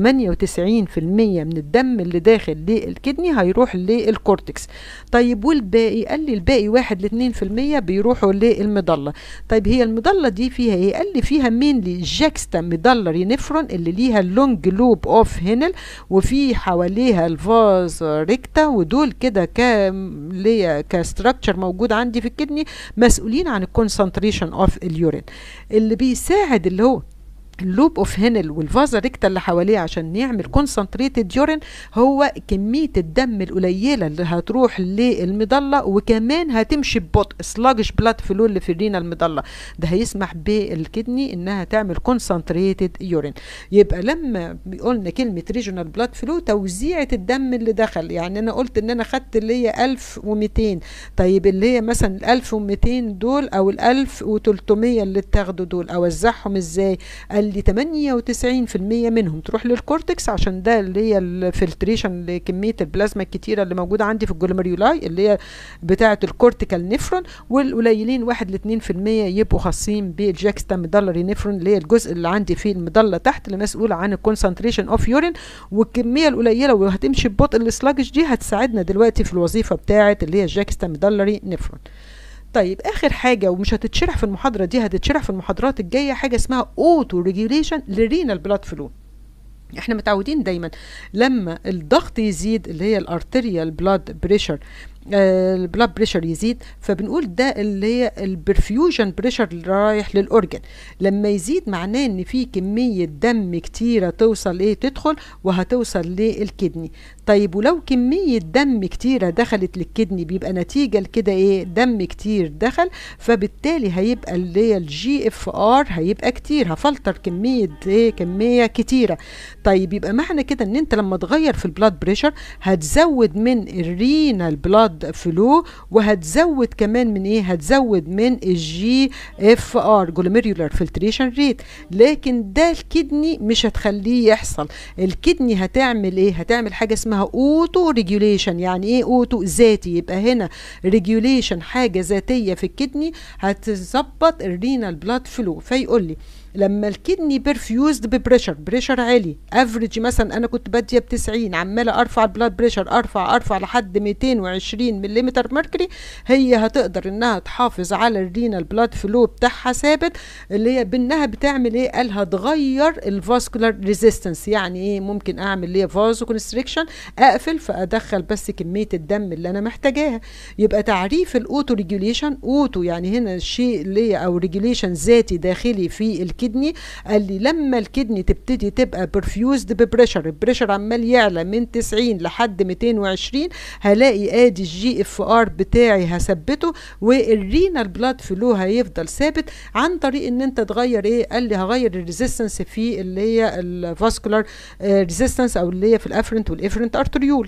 من الدم اللي داخل للكدني هيروح للكورتكس طيب والباقي قال لي الباقي 1 ل 2% بيروحوا للمضله طيب هي المضله دي فيها ايه قال لي فيها مينلي جاكستا ميدلري نفرون اللي ليها اللونج لوب اوف هينل وفي حواليها الفاز ريكتا ودول كده ك ليا كستراكشر موجود عندي في الكدني مسؤولين عن الكونسنتريشن اوف اليورين اللي بيساعد اللي هو اللوب اوف هينل والفازا ريكتا اللي حواليه عشان نعمل كونسنتريتد يورين هو كميه الدم القليله اللي هتروح للمضله وكمان هتمشي ببطء سلاجش بلاد فلو اللي في الرينا المضله ده هيسمح بالكدني انها تعمل كونسنتريتد يورين يبقى لما قلنا كلمه ريجونال بلاد فلو توزيعه الدم اللي دخل يعني انا قلت ان انا خدت اللي هي 1200 طيب اللي هي مثلا ال 1200 دول او ال 1300 اللي اتاخدوا دول اوزعهم ازاي قال لي 98% منهم تروح للكورتكس عشان ده اللي هي الفلتريشن لكميه البلازما الكتيره اللي موجوده عندي في الجلوميرولاي اللي هي بتاعه الكورتيكال نفرون والقليلين 1 ل 2% يبقوا خاصين بالجاكستا ميدلري نفرون اللي هي الجزء اللي عندي فيه المضله تحت اللي مسؤول عن الكونسنتريشن اوف يورين والكميه القليله وهتمشي ببطء السلاجش دي هتساعدنا دلوقتي في الوظيفه بتاعه اللي هي الجاكستا ميدلري نفرون طيب اخر حاجه ومش هتتشرح في المحاضره دي هتتشرح في المحاضرات الجايه حاجه اسمها اوتو ريجوليشن للرينال بلاد فلو احنا متعودين دايما لما الضغط يزيد اللي هي الارتريال بلاد بريشر البلاد بريشر يزيد فبنقول ده اللي هي البرفيوجن بريشر اللي رايح للاورجن لما يزيد معناه ان في كميه دم كتيره توصل ايه تدخل وهتوصل للكدني طيب ولو كميه دم كتيره دخلت للكدني بيبقى نتيجه لكده ايه دم كتير دخل فبالتالي هيبقى اللي هي الجي اف ار هيبقى كتير هفلتر كميه ايه كميه كتيره طيب يبقى معنى كده ان انت لما تغير في البلاد بريشر هتزود من الرينال بلاد فلو وهتزود كمان من ايه هتزود من الجي اف ار جلوميريولار فلتريشن ريت لكن ده الكدني مش هتخليه يحصل الكدني هتعمل ايه هتعمل حاجه اسمها اوتو ريجوليشن يعني ايه اوتو ذاتي يبقى هنا ريجوليشن حاجه ذاتيه في الكدني هتظبط الرينال بلاد فلو فيقول لي لما الكدني برفيوزد ببريشر بريشر عالي افريج مثلا انا كنت باديه ب 90 عماله ارفع البلاد بريشر ارفع ارفع لحد 220 ملم ميركوري هي هتقدر انها تحافظ على الرينال بلاد فلو بتاعها ثابت اللي هي بانها بتعمل ايه قال هتغير الفاسكولار ريزيستنس يعني ايه ممكن اعمل اللي هي فازو كونستريكشن اقفل فادخل بس كميه الدم اللي انا محتاجاها يبقى تعريف الاوتو ريجوليشن اوتو يعني هنا الشيء اللي هي او ريجوليشن ذاتي داخلي في الكدني الكدني قال لي لما الكدني تبتدي تبقى برفيوزد ببريشر البريشر عمال يعلى من 90 لحد 220 هلاقي ادي الجي اف ار بتاعي هثبته والرينال بلاد فلو هيفضل ثابت عن طريق ان انت تغير ايه قال لي هغير الريزيستنس في اللي هي الفاسكولار ريزيستنس او اللي هي في الافرنت والافرنت ارتريول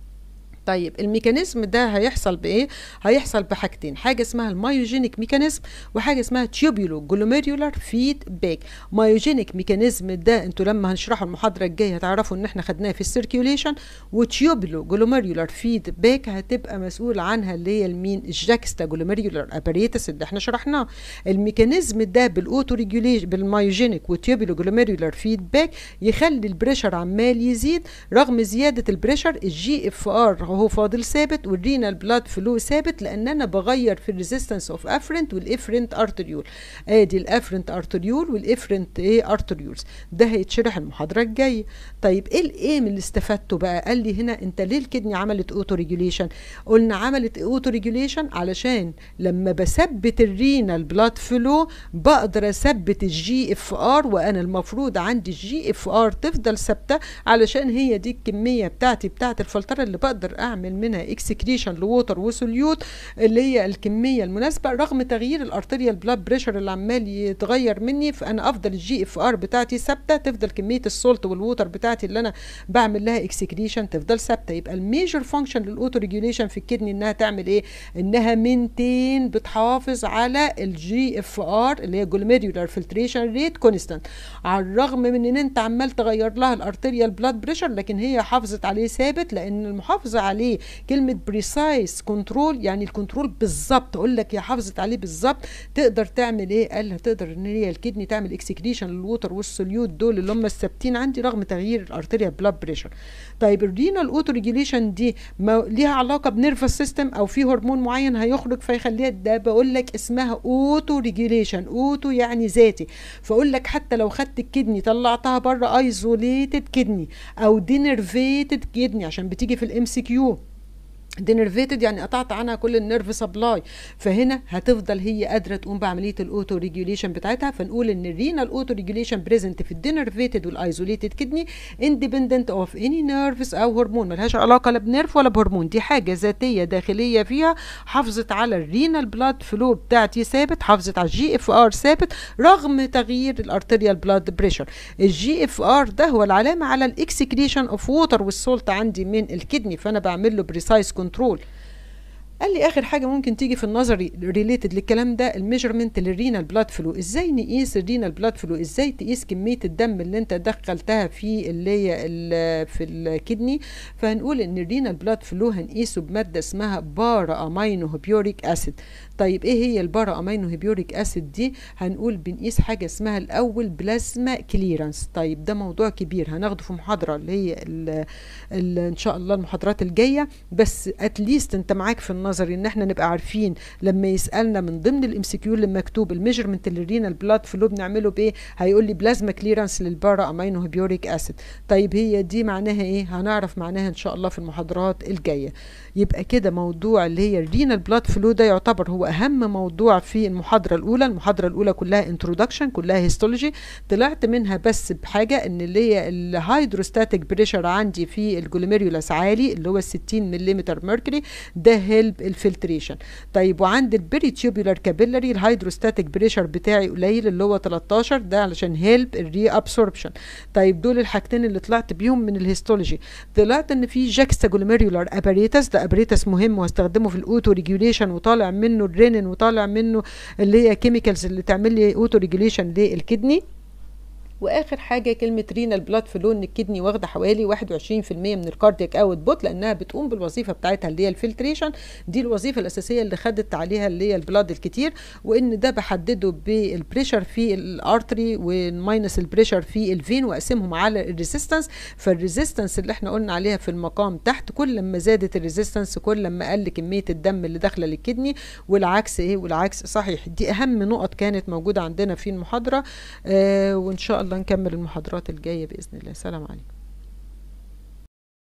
طيب الميكانيزم ده هيحصل بايه هيحصل بحاجتين حاجه اسمها المايوجينيك ميكانيزم وحاجه اسمها تيوبيولو جلوميريولار فيد باك مايوجينيك ميكانيزم ده انتوا لما هنشرحه المحاضره الجايه هتعرفوا ان احنا خدناه في السيركيوليشن وتيوبيولو جلوميريولار فيد باك هتبقى مسؤول عنها اللي هي المين الجاكستا جلوميريولار اباريتس اللي احنا شرحناه الميكانيزم ده بالاوتو ريجوليشن بالمايوجينيك وتيوبيولو جلوميريولار فيد باك يخلي البريشر عمال يزيد رغم زياده البريشر الجي اف ار هو فاضل ثابت والرينال بلاد فلو ثابت لان انا بغير في الريزيستنس اوف افرنت والافرنت ارتريول ادي الافرنت ارتريول والافرنت ايه ارتريولز ده هيتشرح المحاضره الجايه طيب ايه الايم اللي استفدته بقى قال لي هنا انت ليه الكدني عملت اوتو ريجوليشن قلنا عملت اوتو ريجوليشن علشان لما بثبت الرينال بلاد فلو بقدر اثبت الجي اف ار وانا المفروض عندي الجي اف ار تفضل ثابته علشان هي دي الكميه بتاعتي بتاعت الفلتره اللي بقدر اعمل منها اكسكريشن لووتر وسوليوت اللي هي الكميه المناسبه رغم تغيير الارتريال بلاد بريشر اللي عمال يتغير مني فانا افضل الجي اف ار بتاعتي ثابته تفضل كميه السولت والووتر بتاعتي اللي انا بعمل لها اكسكريشن تفضل ثابته يبقى الميجر فانكشن للاوتو ريجوليشن في الكدني انها تعمل ايه انها منتين بتحافظ على الجي اف ار اللي هي جلوميريولار فلتريشن ريت كونستانت على الرغم من ان انت عمال تغير لها الارتريال بلاد بريشر لكن هي حافظت عليه ثابت لان المحافظه عليه كلمه بريسايز كنترول يعني الكنترول بالظبط اقول لك هي حافظت عليه بالظبط تقدر تعمل ايه قال هتقدر ان هي الكدني تعمل اكسكريشن للووتر والسوليوت دول اللي هم الثابتين عندي رغم تغيير الارتريال بلاد بريشر طيب الرينال اوتو ريجوليشن دي ما ليها علاقه بنيرفس سيستم او في هرمون معين هيخرج فيخليها ده بقول لك اسمها اوتو ريجوليشن اوتو يعني ذاتي فاقول لك حتى لو خدت الكدني طلعتها بره ايزوليتد كدني او دينرفيتد كدني عشان بتيجي في الام سي كيو دينرفيتد يعني قطعت عنها كل النيرف سبلاي فهنا هتفضل هي قادره تقوم بعمليه الاوتو ريجوليشن بتاعتها فنقول ان الرينال اوتو ريجوليشن بريزنت في الدينرفيتد والايزوليتد كدني اندبندنت اوف اني نيرفز او هرمون ملهاش علاقه لا بنيرف ولا بهرمون دي حاجه ذاتيه داخليه فيها حافظت على الرينال بلاد فلو بتاعتي ثابت حافظت على الجي اف ار ثابت رغم تغيير الارتريال بلاد بريشر الجي اف ار ده هو العلامه على الاكسكريشن اوف ووتر والسولت عندي من الكدني فانا بعمل له بريسايز كنترول قال لي اخر حاجه ممكن تيجي في النظري ريليتد للكلام ده الميجرمنت للرينال بلاد فلو ازاي نقيس الرينال بلاد فلو ازاي تقيس كميه الدم اللي انت دخلتها في اللي هي في الكدني فهنقول ان الرينال بلاد فلو هنقيسه بماده اسمها بارا امينو هيبيوريك اسيد طيب ايه هي البارا امينو هيبيوريك اسيد دي هنقول بنقيس حاجه اسمها الاول بلازما كليرانس طيب ده موضوع كبير هناخده في محاضره اللي هي ال ال ان شاء الله المحاضرات الجايه بس اتليست انت معاك في النظر النظري ان احنا نبقى عارفين لما يسالنا من ضمن الام سي كيو اللي مكتوب الميجرمنت الرينال بلاد فلو بنعمله بايه هيقول لي بلازما كليرنس للبارا امينو هيبيوريك اسيد طيب هي دي معناها ايه هنعرف معناها ان شاء الله في المحاضرات الجايه يبقى كده موضوع اللي هي الرينال بلاد فلو ده يعتبر هو اهم موضوع في المحاضره الاولى المحاضره الاولى كلها انترودكشن كلها هيستولوجي طلعت منها بس بحاجه ان اللي هي الهيدروستاتيك بريشر عندي في الجلوميريولاس عالي اللي هو 60 ملم ميركوري ده هيلب الفلتريشن طيب وعند البري تيوبولار كابيلاري الهيدروستاتيك بريشر بتاعي قليل اللي هو 13 ده علشان هيلب الري ابسوربشن طيب دول الحاجتين اللي طلعت بيهم من الهيستولوجي طلعت ان في جاكستا جلوميريولار اباريتس ده ابريتس مهم واستخدمه في الاوتو ريجوليشن وطالع منه الرينين وطالع منه اللي هي كيميكالز اللي تعمل لي اوتو ريجوليشن للكدني واخر حاجه كلمه رينال بلاد فلو ان الكدني واخده حوالي 21% من الكاردياك اوت بوت لانها بتقوم بالوظيفه بتاعتها اللي هي الفلتريشن دي الوظيفه الاساسيه اللي خدت عليها اللي هي البلاد الكتير وان ده بحدده بالبريشر في الارتري وماينس البريشر في الفين واقسمهم على الريزيستنس فالريزيستنس اللي احنا قلنا عليها في المقام تحت كل ما زادت الريزيستنس كل ما قل كميه الدم اللي داخله للكدني والعكس ايه والعكس صحيح دي اهم نقط كانت موجوده عندنا في المحاضره آه وان شاء الله نكمل المحاضرات الجايه باذن الله سلام عليكم